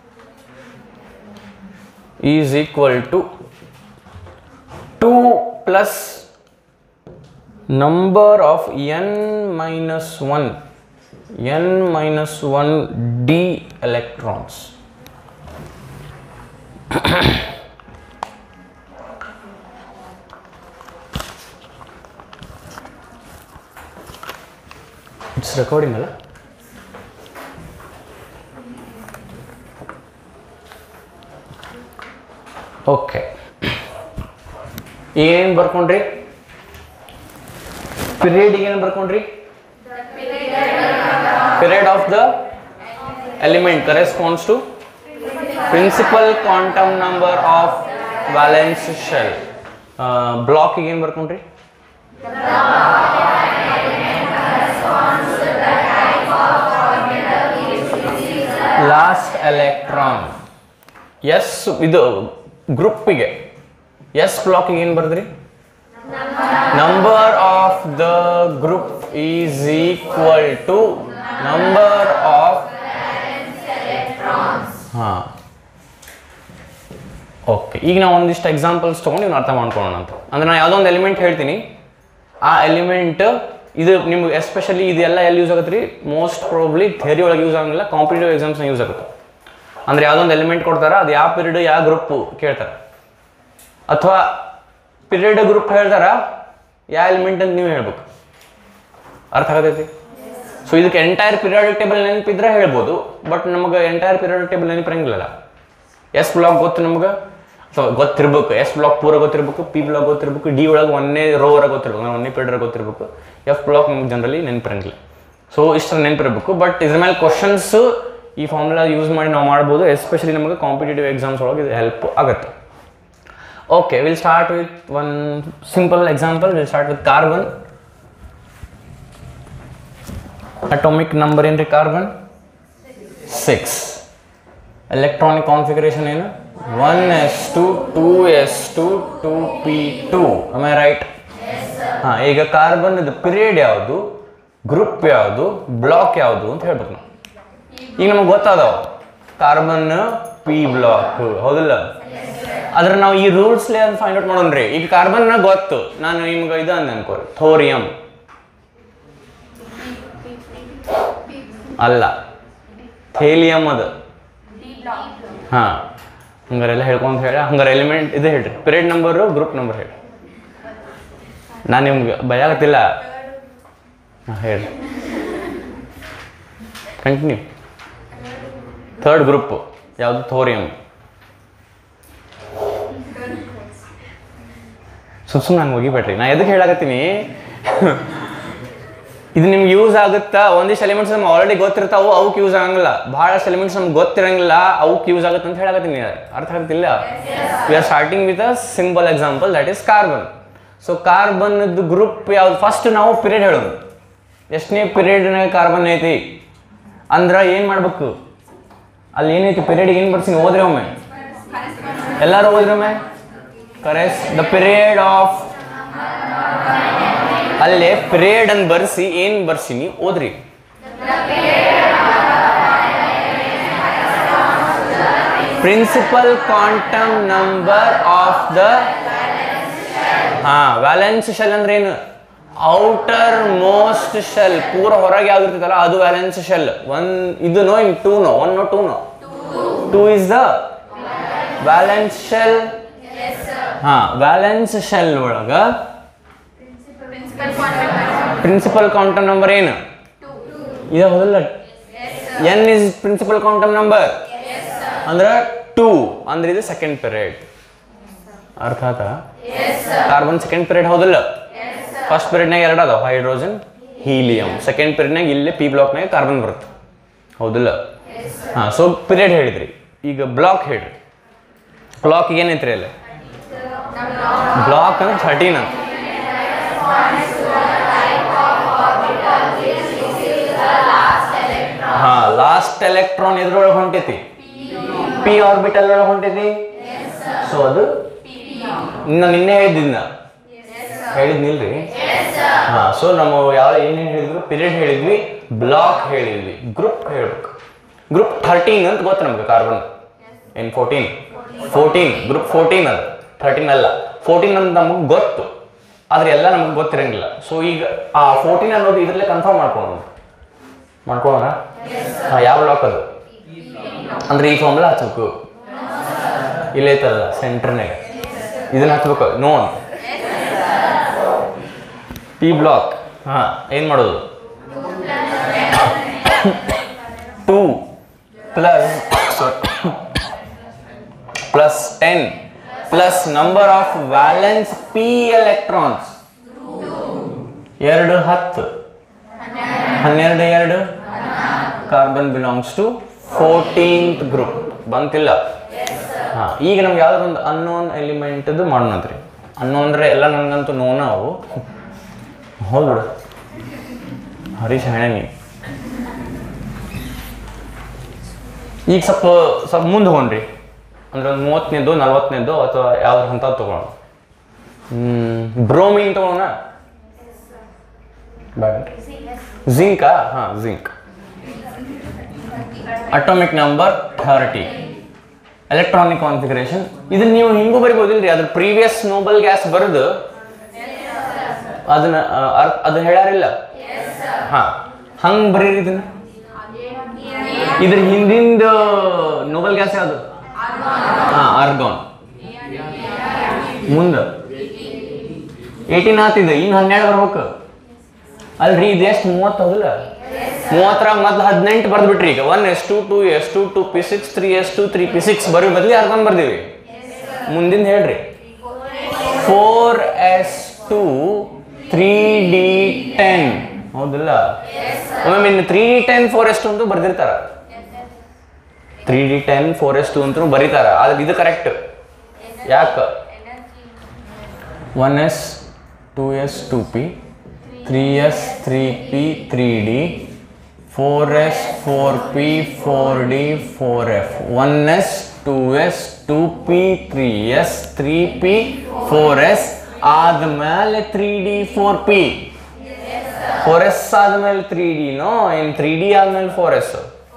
is equal to two plus number of n minus 1 n minus 1 d electrons it's recording ಅಲ್ಲ okay ಏನೇನು ಬರ್ಕೊಂಡ್ರಿ period ಏನು ಬರ್ಕೊಂಡ್ರಿ period of the element corresponds to principal quantum number of valence shell block ಏನು ಬರ್ಕೊಂಡ್ರಿ last electron S ಇದು ಗ್ರೂಪಿಗೆ s ಬ್ಲಾಕಿಗೆ ಏನು ಬರ್ದ್ರಿ number of the group is equal to number of ಹಾ ಓಕೆ ಈಗ ನಾವು ಒಂದಿಷ್ಟು ಎಕ್ಸಾಂಪಲ್ಸ್ ತೊಗೊಂಡು ನೀವು ಅರ್ಥ ಮಾಡ್ಕೊಳ್ಳೋಣ ಅಂತ ಅಂದ್ರೆ ನಾನು ಯಾವುದೋ ಒಂದು ಎಲಿಮೆಂಟ್ ಹೇಳ್ತೀನಿ ಆ ಎಲಿಮೆಂಟ್ ಇದು ನಿಮ್ಗೆ ಎಸ್ಪೆಷಲಿ ಇದೆಲ್ಲ ಎಲ್ಲಿ ಯೂಸ್ ಆಗುತ್ತೆ ರೀ ಮೋಸ್ಟ್ ಪ್ರಾಬ್ಲಿ ಥಿಯರಿ ಒಳಗೆ ಯೂಸ್ ಆಗಂಗಿಲ್ಲ ಕಾಂಪಿಟೇಟಿವ್ ಎಕ್ಸಾಮ್ಸ್ನ ಯೂಸ್ ಆಗುತ್ತೆ ಅಂದ್ರೆ ಯಾವುದೋ ಒಂದು ಎಲಿಮೆಂಟ್ ಕೊಡ್ತಾರೆ ಅದು ಯಾವ ಪೀರಿಯಡ್ ಯಾವ ಗ್ರೂಪ್ ಕೇಳ್ತಾರೆ ಅಥವಾ ಪಿರಿಯಡ್ ಗ್ರೂಪ್ ಹೇಳ್ತಾರ ಯಾವ ಎಲಿಮೆಂಟ್ ಅಂತ ನೀವು ಹೇಳ್ಬೇಕು ಅರ್ಥ ಆಗತೈತಿ ಸೊ ಇದಕ್ಕೆ ಎಂಟೈರ್ ಪಿರಿಯಾಡಿಕ್ ಟೇಬಲ್ ನೆನಪಿದ್ರೆ ಹೇಳ್ಬೋದು ಬಟ್ ನಮಗೆ ಎಂಟೈರ್ ಪಿರಿಯಾಡಿಕ್ ಟೇಬಲ್ ನೆನಪಿರಂಗಿಲ್ಲ ಎಸ್ ಬ್ಲಾಕ್ ಗೊತ್ತು ನಮ್ಗೆ ಅಥವಾ ಗೊತ್ತಿರ್ಬೇಕು ಎಸ್ ಬ್ಲಾಕ್ ಪೂರ ಗೊತ್ತಿರ್ಬೇಕು ಪಿ ಬ್ಲಾಕ್ ಗೊತ್ತಿರ್ಬೇಕು ಡಿ ಒಳಗೆ ಒಂದೇ ರೋ ಒಳಗೆ ಗೊತ್ತಿರ್ಬೇಕು ಅಂದ್ರೆ ಒಂದೇ ಪೀರಿಯಡ್ ಗೊತ್ತಿರ್ಬೇಕು ಎಫ್ ಬ್ಲಾಕ್ ನಮ್ಗೆ ಜನರಲಿ ನೆನಪಿರಂಗಿಲ್ಲ ಸೊ ಇಷ್ಟು ನೆನಪಿರಬೇಕು ಬಟ್ ಇದ್ರ ಮೇಲೆ ಕ್ವಶನ್ಸ್ ಈ ಫಾರ್ಮುಲಾ ಯೂಸ್ ಮಾಡಿ ನಾವು ಮಾಡ್ಬೋದು ಎಸ್ಪೆಷಲಿ ನಮಗೆ ಕಾಂಪಿಟೇಟಿವ್ ಎಕ್ಸಾಮ್ಸ್ ಒಳಗೆ ಇದು ಹೆಲ್ಪ್ ಆಗುತ್ತೆ okay will start with one simple example will start with carbon atomic number ಏನ್ರಿ ಕಾರ್ಬನ್ ಸಿಕ್ಸ್ ಎಲೆಕ್ಟ್ರಾನಿಕ್ ಕಾನ್ಫಿಗರೇಷನ್ ಏನು one S two two S two two p two all right ಹಾಂ ಈಗ carbon ಇದು period ಯಾವುದು group ಯಾವುದು block ಯಾವುದು ಅಂತ ಹೇಳ್ಬೇಕು ನಾವು ಈಗ ನಮಗೆ ಗೊತ್ತಾದವು ಕಾರ್ಬನ್ ಪಿ ಬ್ಲಾಕ್ ಹೌದಿಲ್ಲ ಆದ್ರೆ ನಾವು ಈ ರೂಲ್ಸ್ಲೇ ಅದು ಫೈಂಡ್ ಔಟ್ ಮಾಡೋಣ್ರಿ ಈಗ ಕಾರ್ಬನ್ ಗೊತ್ತು ನಾನು ನಿಮ್ಗೆ ಇದು ಅಂದೆ ಅನ್ಕೋರಿ ಥೋರಿಯಂ ಅಲ್ಲ ಥೇಲಿಯಂ ಅದು ಹಾಂ ಹಂಗಾರೆಲ್ಲ ಹೇಳ್ಕೊಂತ ಹೇಳಿ ಹಂಗಾರೆ ಎಲಿಮೆಂಟ್ ಇದು ಹೇಳ್ರಿ ಪಿರಿಯಡ್ ನಂಬರು ಗ್ರೂಪ್ ನಂಬರ್ ಹೇಳಿ ನಾನು ನಿಮ್ಗೆ ಭಯ ಆಗತ್ತಿಲ್ಲ ಹಾಂ ಹೇಳಿ ಕಂಟಿನ್ಯೂ ಥರ್ಡ್ ಗ್ರೂಪ್ ಯಾವುದು ಥೋರಿಯಂ ಸುಮ್ ಸುಮ್ಮನೆ ನಂಗೆ ಒಗಿಬೇಡ್ರಿ ನಾ ಎದಕ್ಕೆ ಹೇಳಾಕತ್ತೀನಿ ಇದು ನಿಮ್ಗೆ ಯೂಸ್ ಆಗುತ್ತಾ ಒಂದಿಷ್ಟು ಎಲಿಮೆಂಟ್ಸ್ ನಮ್ಗೆ ಆಲ್ರೆಡಿ ಗೊತ್ತಿರ್ತಾವು ಅವಕ್ಕೆ ಯೂಸ್ ಆಗಂಗಿಲ್ಲ ಭಾಳಷ್ಟು ಎಲಿಮೆಂಟ್ಸ್ ನಮ್ಗೆ ಗೊತ್ತಿರಂಗಿಲ್ಲ ಅವಕ್ಕೆ ಯೂಸ್ ಆಗುತ್ತೆ ಅಂತ ಹೇಳಕತ್ತೀನಿ ಅರ್ಥ ಆಗ್ತಿಲ್ಲ we are starting with a simple example that is carbon so ಕಾರ್ಬನ್ದು ಗ್ರೂಪ್ ಯಾವ್ದು ಫಸ್ಟ್ ನಾವು ಪಿರಿಯಡ್ ಹೇಳೋಣ ಎಷ್ಟನೇ ಪಿರಿಯಡ್ನಾಗ ಕಾರ್ಬನ್ ಐತಿ ಅಂದ್ರೆ ಏನು ಮಾಡ್ಬೇಕು ಅಲ್ಲಿ ಏನೈತಿ ಪಿರಿಯಡ್ ಏನು ಬರ್ತೀನಿ ಓದ್ರಿ ಒಮ್ಮೆ ಎಲ್ಲರೂ ಓದ್ರಿ ಒಮ್ಮೆ ಕರೆಸ್ ದ ಪಿರಿಯಡ್ ಆಫ್ ಅಲ್ಲೇ ಪಿರಿಯಡ್ ಅಂತ ಬರ್ಸಿ ಏನ್ ಬರ್ಸಿನಿ ಓದ್ರಿ principal quantum number of the ಹಾ ವ್ಯಾಲೆನ್ಸ್ ಶೆಲ್ ಅಂದ್ರೆ ಏನು ಔಟರ್ ಮೋಸ್ಟ್ ಶೆಲ್ ಪೂರ ಹೊರಗೆ ಯಾವ್ದಿರ್ತೈತಲ್ಲ ಅದು ವ್ಯಾಲೆನ್ಸ್ ಶೆಲ್ ಒನ್ ಇದು no in two no one no two no two is the valence shell ಹಾ ವ್ಯಾಲೆನ್ಸ್ ಶೆಲ್ ಒಳಗ ಪ್ರಿನ್ಸಿಪಲ್ ಕ್ವಾಂಟಮ್ ನಂಬರ್ ಏನು ಇದು ಹೌದಲ್ಲ n is principal quantum number ಅಂದ್ರೆ ಟೂ ಅಂದ್ರೆ ಇದು ಸೆಕೆಂಡ್ ಪಿರಿಯಡ್ ಅರ್ಥ ಆತ ಕಾರ್ಬನ್ ಸೆಕೆಂಡ್ ಪಿರಿಯಡ್ ಹೌದಲ್ಲ ಫಸ್ಟ್ ಪಿರಿಯಡ್ನಾಗ ಎರಡು ಅದಾವ ಹೈಡ್ರೋಜನ್ ಹೀಲಿಯಂ ಸೆಕೆಂಡ್ ಪಿರಿಯಡ್ನಾಗ ಇಲ್ಲೇ ಪಿ ಬ್ಲಾಕ್ನಾಗ ಕಾರ್ಬನ್ ಬರುತ್ತೆ ಹೌದಲ್ಲ ಹಾಂ ಸೊ ಪಿರಿಯಡ್ ಹೇಳಿದ್ರಿ ಈಗ ಬ್ಲಾಕ್ ಹೇಳ್ರಿ ಬ್ಲಾಕ್ ಏನೈತ್ರಿ ಅಲ್ಲಿ ಬ್ಲಾಕ್ ಅಂದ್ರೆ ಥರ್ಟೀನ್ ಅಂತ ಹಾ ಲಾಸ್ಟ್ ಎಲೆಕ್ಟ್ರಾನ್ ಎದ್ರೊಳಗೆ ಹೊಂಟೈತಿ ಪಿ ಆರ್ಬಿಟಲ್ ಒಳಗೆ ಹೊಂಟೈತಿ ಸೊ ಅದು ಇನ್ನು ನಿನ್ನೆ ಹೇಳಿದ್ದಿನ ಹೇಳಿದ್ನಿಲ್ರಿ ಹಾ ಸೊ ನಮ್ಮ ಯಾವ ಏನೇನು ಹೇಳಿದ್ವಿ ಪಿರಿಯಡ್ ಹೇಳಿದ್ವಿ ಬ್ಲಾಕ್ ಹೇಳಿದ್ವಿ ಗ್ರೂಪ್ ಹೇಳ್ಬೇಕು ಗ್ರೂಪ್ ಥರ್ಟೀನ್ ಅಂತ ಗೊತ್ತು ನಮ್ಗೆ ಕಾರ್ಬನ್ ಏನ್ ಫೋರ್ಟೀನ್ ಫೋರ್ಟೀನ್ ಗ್ರೂಪ್ ಫೋರ್ಟೀನ್ ಅದು ಥರ್ಟೀನ್ ಅಲ್ಲ ಫೋರ್ಟೀನ್ ಅಂತ ನಮಗೆ ಗೊತ್ತು ಆದ್ರೆ ಎಲ್ಲ ನಮ್ಗೆ ಗೊತ್ತಿರಂಗಿಲ್ಲ ಸೊ ಈಗ ಆ ಫೋರ್ಟೀನ್ ಅನ್ನೋದು ಇದ್ರಲ್ಲೇ ಕನ್ಫರ್ಮ್ ಮಾಡ್ಕೊಂಡು ಮಾಡ್ಕೊಳ್ಳೋಣ ಹಾಂ ಯಾವ ಬ್ಲಾಕ್ ಅದು ಅಂದ್ರೆ ಈ ಫಾರ್ಮುಲಾ ಹಚ್ಬೇಕು ಇಲ್ಲೇ ಐತಲ್ಲ ಸೆಂಟ್ರ್ನಾಗ ಇದನ್ನ ಹಚ್ಬೇಕು ನೋನ್ ಪಿ ಬ್ಲಾಕ್ ಹಾಂ ಏನು ಮಾಡೋದು two plus plus ten plus number of valence p electrons ಎರಡು ಹತ್ತು ಹನ್ನೆರಡು ಎರಡು carbon belongs to fourteenth group ಬಂತಿಲ್ಲ ಹಾಂ ಈಗ ನಮ್ಗೆ ಯಾವ್ದಾದ್ರು ಒಂದು ಅನ್ನೋನ್ ಎಲಿಮೆಂಟ್ದು ಮಾಡೋಣಂತ್ರಿ ಅನ್ನೋ ಅಂದ್ರೆ ಎಲ್ಲ ನನಗಂತೂ ನೋನ ಅವು ಹೌದು ಬಿಡು ಹರೀಶ್ ಹಣೆ ನೀ ಈಗ ಸ್ವಲ್ಪ ಸ್ವಲ್ಪ ಮುಂದೆ ಹೋಗ್ರಿ ಅಂದ್ರೆ ಒಂದು ಮೂವತ್ತನೇದು ನಲ್ವತ್ತನೇದು ಅಥವಾ ಯಾವ್ದು ಅಂತ ತಗೊಳ್ಳೋಣ ಬ್ರೋಮಿನ್ ತಗೊಳ್ಳೋಣ ಬೇಡ ಜಿಂಕಾ ಹಾಂ zinc atomic number thirty electronic configuration ಇದನ್ನ ನೀವು ಹಿಂಗೂ ಬರಿಬೋದಿಲ್ರಿ ಅದ್ರ ಪ್ರೀವಿಯಸ್ ನೋಬಲ್ ಗ್ಯಾಸ್ ಬರೆದು ಅದನ್ನ ಆ, ಅರ್ಥ ಅದು ಹೇಳಾರಿಲ್ಲ ಹಾ ಹಂಗ್ ಬರೀರಿ ಇದನ್ನ ಇದ್ರ ಹಿಂದಿಂದ ನೋಬಲ್ ಗ್ಯಾಸ್ ಯಾವುದು ಹಾ ಆರ್ಗಾನ್ ಮುಂದ ಏಯ್ಟೀನ್ ಆತಿದೆ ಇನ್ನು ಹನ್ನೆರಡು ಬರ್ಬೇಕು ಅಲ್ರಿ ಇದು ಎಷ್ಟು ಮೂವತ್ತು ಹೌದಿಲ್ಲ ಮೂವತ್ತರ ಮೊದ್ಲು ಹದಿನೆಂಟು ಬರ್ದ್ಬಿಟ್ರಿ ಈಗ one S two two S two two P six three S two three P six ಬರೀ ಬದಲಿ ಅರ್ಕೊಂಡ್ ಬರ್ದೀವಿ ಮುಂದಿನ ಹೇಳ್ರಿ four S two three d ten ಹೌದಿಲ್ಲ ಒಮ್ಮೊಮ್ಮೆ ಇನ್ನು three d ten four S two ಅಂತೂ ಬರ್ದಿರ್ತಾರ three d ten four S two ಅಂತೂ ಬರೀತಾರ ಆದ್ರೆ ಇದು ಕರೆಕ್ಟ್ ಯಾಕೆ one s two S two p three s three p three D four s four p four d four f one s two S two p three s three p four s ಆದ್ಮೇಲೆ three D four p four s ಆದ್ಮೇಲೆ three ಡಿನೋ ಏನು three d ಆದ್ಮೇಲೆ four s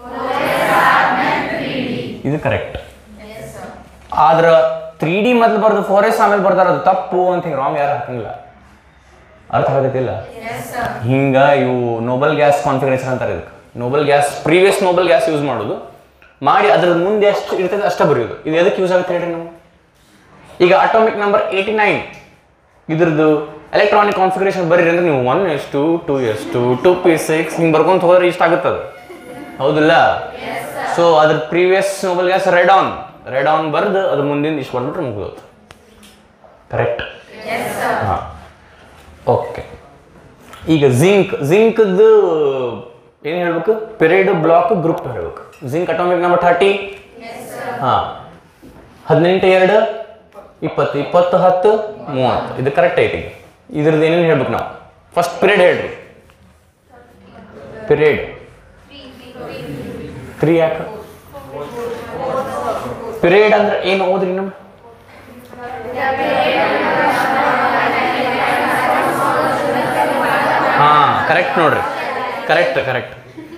ಇದು correct ಆದ್ರ three d ಮೊದಲು ಬರ್ದು four s ಆಮೇಲೆ ಬರ್ತಾರ ಅದು ತಪ್ಪು ಅಂತ ಹಿಂಗೆ ರಾಂಗ್ ಯಾರು ಹಾಕಂಗಿಲ್ಲ ಅರ್ಥ ಆಗತ್ತಿಲ್ಲ ಹಿಂಗ ಇವು ನೋಬಲ್ ಗ್ಯಾಸ್ ಕಾನ್ಫಿಗರೇಷನ್ ಅಂತಾರೆ ಇದಕ್ಕೆ noble gas previous noble gas use ಮಾಡೋದು ಮಾಡಿ ಅದ್ರ ಮುಂದೆ ಎಷ್ಟು ಇರ್ತದೆ ಅಷ್ಟೇ ಬರೆಯೋದು ಇದು ಎದಕ್ಕೆ ಯೂಸ್ ಆಗುತ್ತೆ ಹೇಳ್ರಿ ನಾವು ಈಗ ಅಟೋಮಿಕ್ ನಂಬರ್ ಏಯ್ಟಿ ನೈನ್ ಇದ್ರದ್ದು ಎಲೆಕ್ಟ್ರಾನಿಕ್ ಕಾನ್ಫಿಗರೇಷನ್ ಬರೀರಿ ಅಂದ್ರೆ ನೀವು one S two two S two two P six ಹಿಂಗೆ ಬರ್ಕೊಂತ ಹೋದ್ರೆ ಇಷ್ಟ ಆಗುತ್ತೆ ಅದು ಹೌದಿಲ್ಲ ಸೊ ಅದ್ರ previous noble gas red on red on ಬರ್ದು ಅದ್ರ ಮುಂದಿನ ಇಷ್ಟು ಬಂದ್ಬಿಟ್ರೆ ಮುಗಿದೋದು ಕರೆಕ್ಟ್ ಹಾಂ ಓಕೆ ಈಗ ಜಿಂಕ್ ಜಿಂಕ್ದು ಏನು ಹೇಳ್ಬೇಕು ಪಿರಿಯಡ್ ಬ್ಲಾಕ್ ಗ್ರೂಪ್ ಹೇಳ್ಬೇಕು ಜಿಂಕ್ ಅಟೋಮಿಕ್ ನಂಬರ್ ಥರ್ಟಿ ಹಾಂ ಹದಿನೆಂಟು ಎರಡು ಇಪ್ಪತ್ತು ಇಪ್ಪತ್ತು ಹತ್ತು ಮೂವತ್ತು ಇದು ಕರೆಕ್ಟ್ ಐತಿ ಈಗ ಇದ್ರದ್ದು ಏನೇನು ಹೇಳ್ಬೇಕು ನಾವು ಫಸ್ಟ್ ಪಿರಿಯಡ್ ಹೇಳ್ರಿ ಪಿರಿಯಡ್ ತ್ರೀ ಯಾಕೆ ಪಿರಿಯಡ್ ಅಂದ್ರೆ ಏನು ಓದ್ರಿ ನಮ್ಮ ಹಾಂ ಕರೆಕ್ಟ್ ನೋಡ್ರಿ ಕರೆಕ್ಟ್ ಕರೆಕ್ಟ್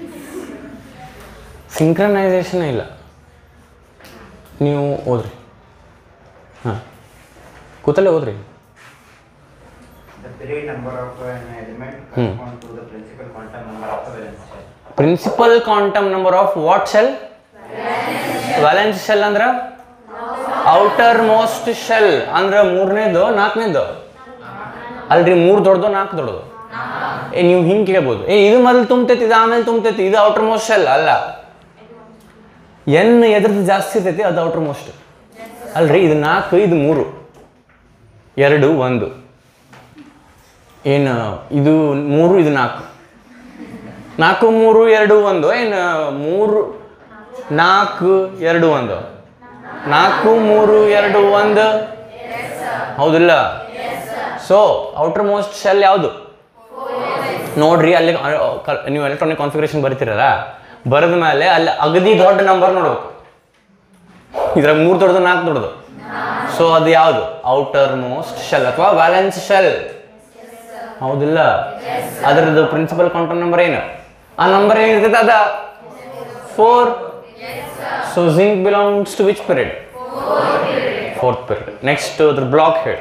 ಸಿಂಕ್ರನೈಸೇಷನ್ ಇಲ್ಲ ನೀವು ಓದ್ರಿ ಹಾಂ ಕೂತಲ್ಲೇ ಓದ್ರಿ The period number of an element correspond to the principal quantum number of the valence shell. Principal quantum number of what shell valence shell ಅಂದ್ರೆ ಔಟರ್ ಮೋಸ್ಟ್ ಶೆಲ್ ಅಂದ್ರೆ ಮೂರನೇದು ನಾಲ್ಕನೇದು ಅಲ್ರಿ ಮೂರು ದೊಡ್ಡದು ನಾಲ್ಕು ದೊಡ್ಡದು ಏ ನೀವು ಹಿಂಗೆ ಕೇಳ್ಬೋದು ಏ ಇದು ಮೊದಲು ತುಂಬ್ತೈತಿ ಇದು ಆಮೇಲೆ ತುಂಬ್ತೈತಿ ಇದು ಔಟರ್ ಮೋಸ್ಟ್ ಶೆಲ್ ಅಲ್ಲ ಎನ್ ಎದ್ರದ್ದು ಜಾಸ್ತಿ ಇರ್ತೈತಿ ಅದು ಔಟರ್ ಮೋಸ್ಟ್ ಅಲ್ರಿ ಇದು ನಾಲ್ಕು ಇದು ಮೂರು ಎರಡು ಒಂದು ಏನು ಇದು ಮೂರು ಇದು ನಾಲ್ಕು ನಾಲ್ಕು ಮೂರು ಎರಡು ಒಂದು ಏನು ಮೂರು ನಾಲ್ಕು ಎರಡು ಒಂದು ನಾಲ್ಕು ಮೂರು ಎರಡು ಒಂದು ಹೌದಿಲ್ಲ ಸೊ ಔಟರ್ ಮೋಸ್ಟ್ ಶೆಲ್ ಯಾವುದು ನೋಡ್ರಿ ಅಲ್ಲಿ ಅ- ಕ- ನೀವು ಎಲೆಕ್ಟ್ರಾನಿಕ್ ಕಾನ್ಫಿಗರೇಷನ್ ಬರಿತೀರಲ್ಲ ಬರೆದ ಮೇಲೆ ಅಲ್ಲಿ ಅಗದಿ ದೊಡ್ಡ ನಂಬರ್ ನೋಡ್ಬೇಕು ಇದ್ರಾಗ ಮೂರು ದೊಡ್ಡದು ನಾಲ್ಕು ದೊಡ್ಡದು ಸೊ ಅದು ಯಾವುದು ಔಟರ್ ಮೋಸ್ಟ್ ಶೆಲ್ ಅಥವಾ ವ್ಯಾಲೆನ್ಸ್ ಶೆಲ್ ಹೌದಿಲ್ಲ ಅದರದ್ದು ಪ್ರಿನ್ಸಿಪಲ್ ಕ್ವಾಂಟಮ್ ನಂಬರ್ ಏನು ಆ ನಂಬರ್ ಏನಿರ್ತೈತೆ ಅದ four so zinc belongs to which period fourth period next ಅದ್ರ ಬ್ಲಾಕ್ ಹೇಳಿ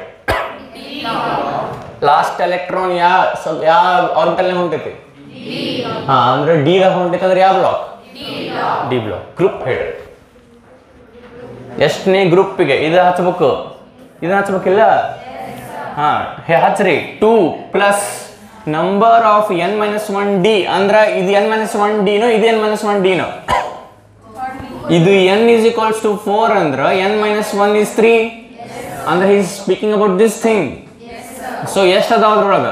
ಲಾಸ್ಟ್ ಎಲೆಕ್ಟ್ರಾನ್ ಯಾ ಸ- ಯಾವ ಆರ್ಬಿಟಲ್ ಹೊಂಟೈತಿ ಹಾ ಅಂದ್ರೆ ಡಿ ದಾಗ ಹೊಂಟೈತೆ ಅಂದ್ರೆ ಯಾವ ಬ್ಲಾಕ್ ಡಿ ಬ್ಲಾಕ್ ಗ್ರೂಪ್ ಹೇಳಿ ಎಷ್ಟನೇ ಗ್ರೂಪಿಗೆ ಇದು ಹಚ್ಬೇಕು ಇದು ಹಚ್ಬೇಕಿಲ್ಲ ಹಾ ಹೇ ಹಚ್ರಿ two plus number of n minus one d ಅಂದ್ರೆ ಇದು ಎನ್ ಮೈನಸ್ ಒನ್ ಡಿನೋ ಇದು ಎನ್ ಮೈನಸ್ ಒನ್ ಡಿನೋ ಇದು n is equals to four ಅಂದ್ರೆ n minus one is three ಅಂದ್ರೆ is speaking about this thing so ಎಷ್ಟು ಅದಾವ ಅದ್ರೊಳಗೆ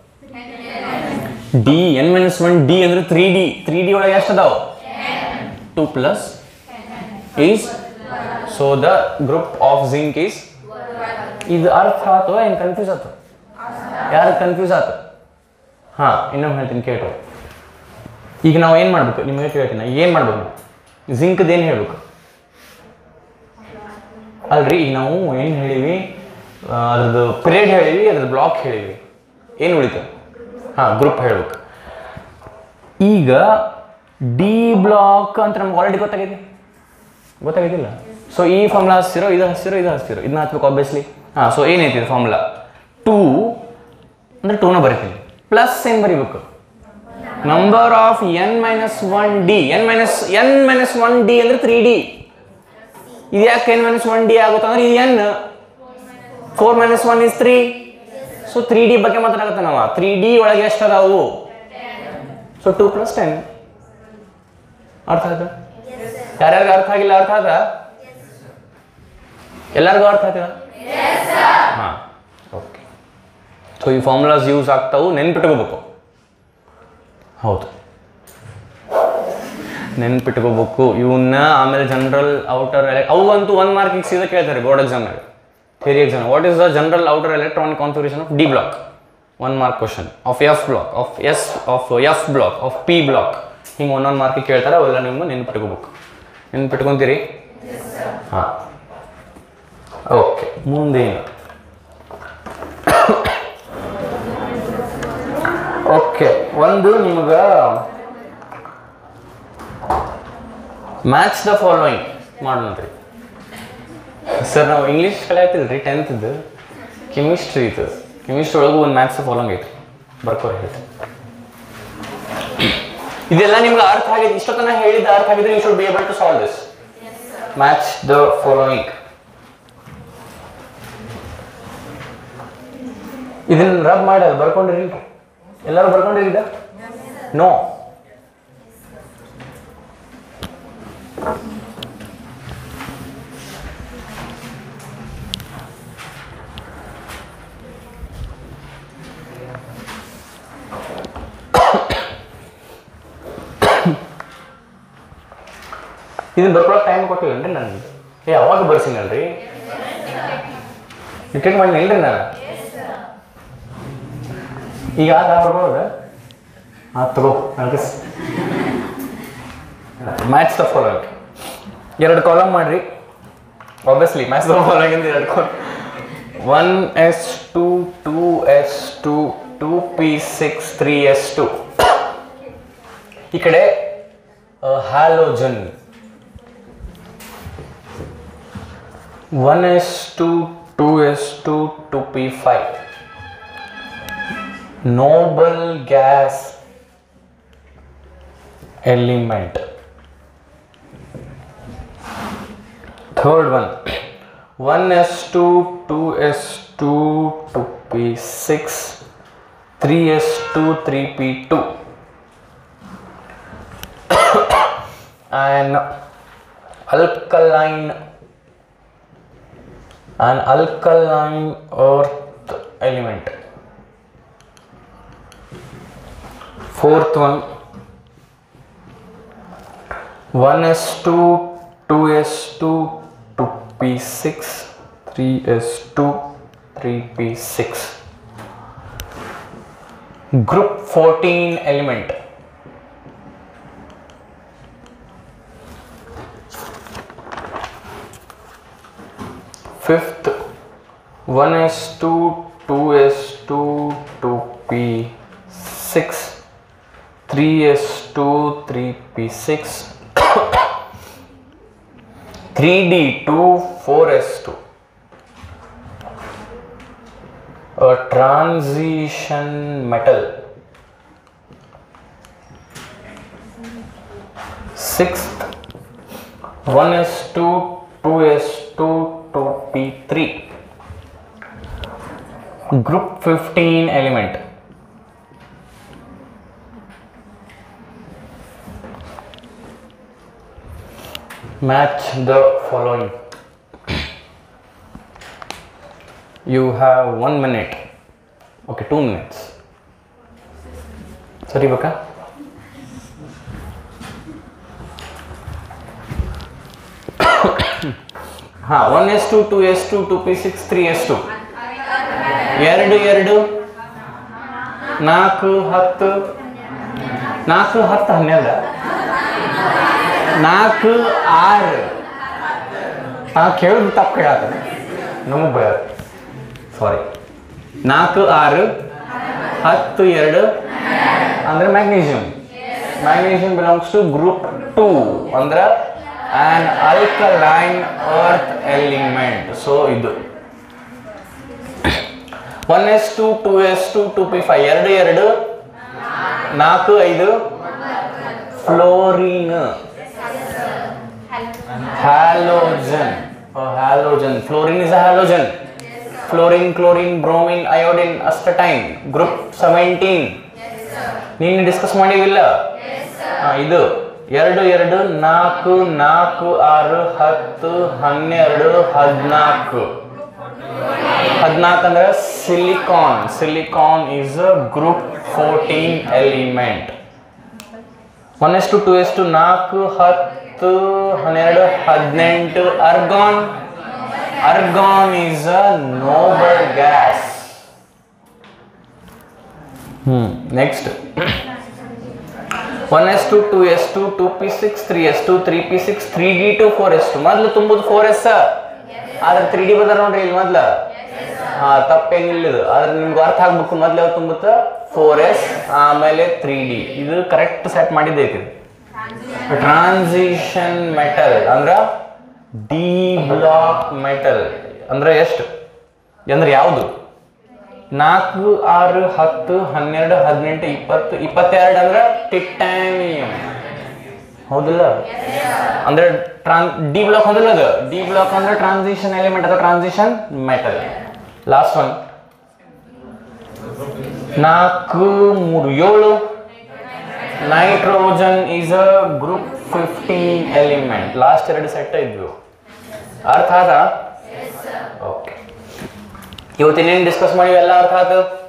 d n minus one d ಅಂದ್ರೆ ತ್ರೀ ಡಿ ತ್ರೀ ಡಿ ಒಳಗೆ ಎಷ್ಟು ಅದಾವ two plus is so the group of zinc is ಇದು ಅರ್ಥ ಆತೋ ಏನು ಕನ್ಫ್ಯೂಸ್ ಆಯ್ತು ಯಾರು ಕನ್ಫ್ಯೂಸ್ ಆಯ್ತು ಹಾಂ ಇನ್ನೊಮ್ಮೆ ಹೇಳ್ತೀನಿ ಕೇಳ್ರಿ ಈಗ ನಾವು ಏನು ಮಾಡ್ಬೇಕು ನಿಮಗೆ ಕೇಳ್ತೀನಿ ಏನು ಮಾಡ್ಬೇಕು ಜಿಂಕ್ದು ಏನು ಹೇಳ್ಬೇಕು ಅಲ್ರಿ ಈಗ ನಾವು ಏನು ಹೇಳಿವಿ ಆ, ಅದ್ರದ್ದು ಪಿರಿಯಡ್ ಹೇಳಿವಿ ಅದ್ರದ್ದು ಬ್ಲಾಕ್ ಹೇಳಿವಿ ಏನು ಉಳಿತು ಹಾಂ ಗ್ರೂಪ್ ಹೇಳ್ಬೇಕು ಈಗ ಡಿ ಬ್ಲಾಕ್ ಅಂತ ನಮ್ಗೆ ಆಲ್ರೆಡಿ ಗೊತ್ತಾಗೈತಿ ಗೊತ್ತಾಗೈತಿಲ್ಲ ಸೊ ಈ ಫಾರ್ಮುಲಾ ಹಚ್ತಿರೋ ಇದು ಹಚ್ತಿರೋ ಇದು ಹಚ್ತಿರೋ ಇದನ್ನ ಹಚ್ಬೇಕು ಆಬ್ವಿಯಸ್ಲಿ ಹಾಂ ಸೊ ಏನೈತಿ ಇದು ಫಾರ್ಮುಲಾ ಟೂ ಅಂದ್ರೆ ಟೂನ ಬರಿತೀನಿ ಪ್ಲಸ್ ಏನು ಬರಿಬೇಕು number of n minus one D n minus n minus one d ಅಂದ್ರೆ ತ್ರೀ ಡಿ ಇದು ಯಾಕೆ ಎನ್ ಮೈನಸ್ ಒನ್ ಡಿ ಆಗುತ್ತೆ ಅಂದ್ರೆ ಇದು n four minus one is three so three d ಬಗ್ಗೆ ಮಾತಾಡಕತ್ತೆ ನಾವು ತ್ರೀ ಡಿ ಒಳಗೆ ಎಷ್ಟು ಅದಾವು ಸೊ ಟೂ ಪ್ಲಸ್ ಟೆನ್ ಅರ್ಥ ಆಯ್ತಾ ಯಾರ್ಯಾರಿಗೆ ಅರ್ಥ ಆಗಿಲ್ಲ ಅರ್ಥ ಆಯ್ತಾ ಎಲ್ಲರಿಗೂ ಅರ್ಥ ಆಯ್ತಾ ಹಾಂ ಓಕೆ ಸೊ ಈ ಫಾರ್ಮುಲಾಸ್ ಯೂಸ್ ಆಗ್ತಾವು ನೆನ್ಪಿಟ್ಕೋಬೇಕು ಹೌದು ನೆನ್ಪಿಟ್ಕೋಬೇಕು ಇವನ್ನ ಆಮೇಲೆ ಜನರಲ್ ಔಟರ್ ಅವು ಅಂತೂ ಒನ್ ಮಾರ್ಕಿಗೆ ಸೀದಾ ಕೇಳ್ತಾರೆ ಬೋರ್ಡ್ ಎಕ್ಸಾಮ್ನಾಗ theory exam what is the general outer electronic configuration of D block one mark question of f block of s of f block of p block ಹಿಂಗೆ ಒಂದೊಂದು ಮಾರ್ಕಿಗೆ ಕೇಳ್ತಾರೆ ಅವೆಲ್ಲ ನೀವು ನೆನ್ಪಿಟ್ಕೋಬೇಕು ನೆನ್ಪಿಟ್ಕೊಂತೀರಿ ಹಾಂ ಓಕೆ ಮುಂದೇನು ಓಕೆ ಒಂದು ನಿಮ್ಗೆ ಮ್ಯಾಚ್ ದ ಫಾಲೋಯಿಂಗ್ ಮಾಡೋಣ್ರಿ ಸರ್ ನಾವು ಇಂಗ್ಲೀಷ್ ಕಲಿಯತ್ತಿಲ್ಲ ರೀ ಟೆಂತ್ದು ಕೆಮಿಸ್ಟ್ರಿ ಇದು ಕೆಮಿಸ್ಟ್ರಿ ಒಳಗೂ ಒಂದು ಮ್ಯಾಥ್ಸ್ ಫಾಲೋಯಿಂಗ್ ಐತಿ ಬರ್ಕೋರಿ ಹೇಳಿ ಇದೆಲ್ಲ ನಿಮ್ಗೆ ಅರ್ಥ ಆಗಿದೆ ಇಷ್ಟೊತ್ತನ ಹೇಳಿದ ಅರ್ಥ ಆಗಿದ್ರೆ you should be able to solve this match the following ಇದನ್ನ ರಬ್ ಮಾಡಿ ಅದು ಬರ್ಕೊಂಡಿರಿ ಎಲ್ಲರೂ ಬರ್ಕೊಂಡಿರಿ ಇದ ನೋ ಇದನ್ನ ಬರ್ಕೊಳಕ್ ಟೈಮ್ ಕೊಟ್ಟಿವೇನ್ರಿ ನನಗೆ ಏ ಅವಾಗ ಬರ್ಸಿನಲ್ರಿ ಡಿಟೆಕ್ಟ್ ಮಾಡಿ ಇಲ್ರಿ ನಾನು ಈಗ ಆಗ ಬರ್ಬೋದ ಹಾಂ ತಗೋ ನಗಸ್ ಮ್ಯಾಚ್ ದ ಫಾಲೋಯಿಂಗ್ ಎರಡು ಕಾಲಮ್ ಮಾಡ್ರಿ ಆಬ್ವಿಯಸ್ಲಿ ಮ್ಯಾಚ್ ದ ಫಾಲೋಯಿಂಗ್ ಅಂತ ಎರಡು column one S two two S two two P six three S two ಈ ಕಡೆ halogen one S two two S two two p five noble gas element third one 1s2 2s2 2p6 3s2 3p2 an alkaline an alkaline earth element fourth one 1s2 2s2 2p6 3s2 3p6 group 14 element fifth 1s2 2s2 2p6 3s2 3p6 3d2 4s2 a transition metal sixth 1s2 2s2 2p3 group 15 element match the following you have one minute okay two minutes ಸರಿ ಬೇಕಾ ಹಾ one S two two S two two P six three S two ಎರಡು ಎರಡು ನಾಲ್ಕು ಹತ್ತು ನಾಲ್ಕು ಹತ್ತು ಹನ್ನೆರಡು ನಾಲ್ಕು ಆರು ನಾ ಕೇಳಿದ್ ತಪ್ಪು ಕೇಳತ್ತ ನಮಗೆ ಭಯ ಸಾರಿ ನಾಲ್ಕು ಆರು ಹತ್ತು ಎರಡು ಅಂದ್ರೆ magnesium magnesium belongs to group two ಅಂದ್ರೆ an alkaline earth element so ಇದು one S two two S two two p five ಎರಡು ಎರಡು ನಾಲ್ಕು ಐದು fluorine halogen or halogen fluorine is a halogen fluorine chlorine bromine iodine astatine group 17 ನೀನು discuss ಮಾಡಿವಿಲ್ಲ ಹಾ, ಇದು ಎರಡು ಎರಡು ನಾಲ್ಕು ನಾಲ್ಕು ಆರು ಹತ್ತು ಹನ್ನೆರಡು ಹದಿನಾಲ್ಕು ಹದಿನಾಲ್ಕು ಅಂದ್ರೆ silicon silicon is a group fourteen element one S two two S two ನಾಲ್ಕು ಹತ್ತು ಹನ್ನೆರಡು ಹದಿನೆಂಟು argon argon is a noble gas hmm next one S two two S two two P six three S two three P six three D two four S two ಮೊದ್ಲು ತುಂಬುದು four s ಆದ್ರೆ three d ಬಂದ ನೋಡ್ರಿ ಇಲ್ಲಿ ಮೊದ್ಲ ಹಾ ತಪ್ಪೇನಿಲ್ಲ ಇದು ಆದ್ರೆ ನಿಮ್ಗೆ ಅರ್ಥ ಆಗ್ಬೇಕು ಮೊದ್ಲು ಯಾವ್ದು ತುಂಬುತ್ತ ಫೋರ್ ಎಸ್ ಆಮೇಲೆ ತ್ರೀ ಡಿ ಇದು ಕರೆಕ್ಟ್ ಸೆಟ್ ಮಾಡಿದ್ದೈತಿ ಟ್ರಾನ್ಸಿಷನ್ ಮೆಟಲ್ ಅಂದ್ರ ಡಿ ಬ್ಲಾಕ್ ಮೆಟಲ್ ಅಂದ್ರೆ ಎಷ್ಟು ಅಂದ್ರೆ ಯಾವುದು ನಾಲ್ಕು ಆರು ಹತ್ತು ಹನ್ನೆರಡು ಹದಿನೆಂಟು ಇಪ್ಪತ್ತು ಇಪ್ಪತ್ತೆರಡು ಅಂದ್ರೆ ಟಿಟಾನಿಯಂ ಹೌದಿಲ್ಲ ಅಂದ್ರೆ ಟ್ರಾನ್ ಡಿ ಬ್ಲಾಕ್ ಹೌದಿಲ್ಲ ಅದು ಡಿ ಬ್ಲಾಕ್ ಅಂದ್ರೆ ಟ್ರಾನ್ಸಿಷನ್ ಎಲಿಮೆಂಟ್ ಅಥವಾ ಟ್ರಾನ್ಸಿಷನ್ ಮೆಟಲ್ ಲಾಸ್ಟ್ ಒನ್ ನಾಲ್ಕು ಮೂರು ಏಳು nitrogen is a group fifteen element last ಎರಡು ಸೆಟ್ ಇದ್ವು ಅರ್ಥ ಆದ ಓಕೆ ಇವತ್ತಿನೇನು ಡಿಸ್ಕಸ್ ಮಾಡಿವಿ ಎಲ್ಲ ಅರ್ಥ ಆಯ್ತು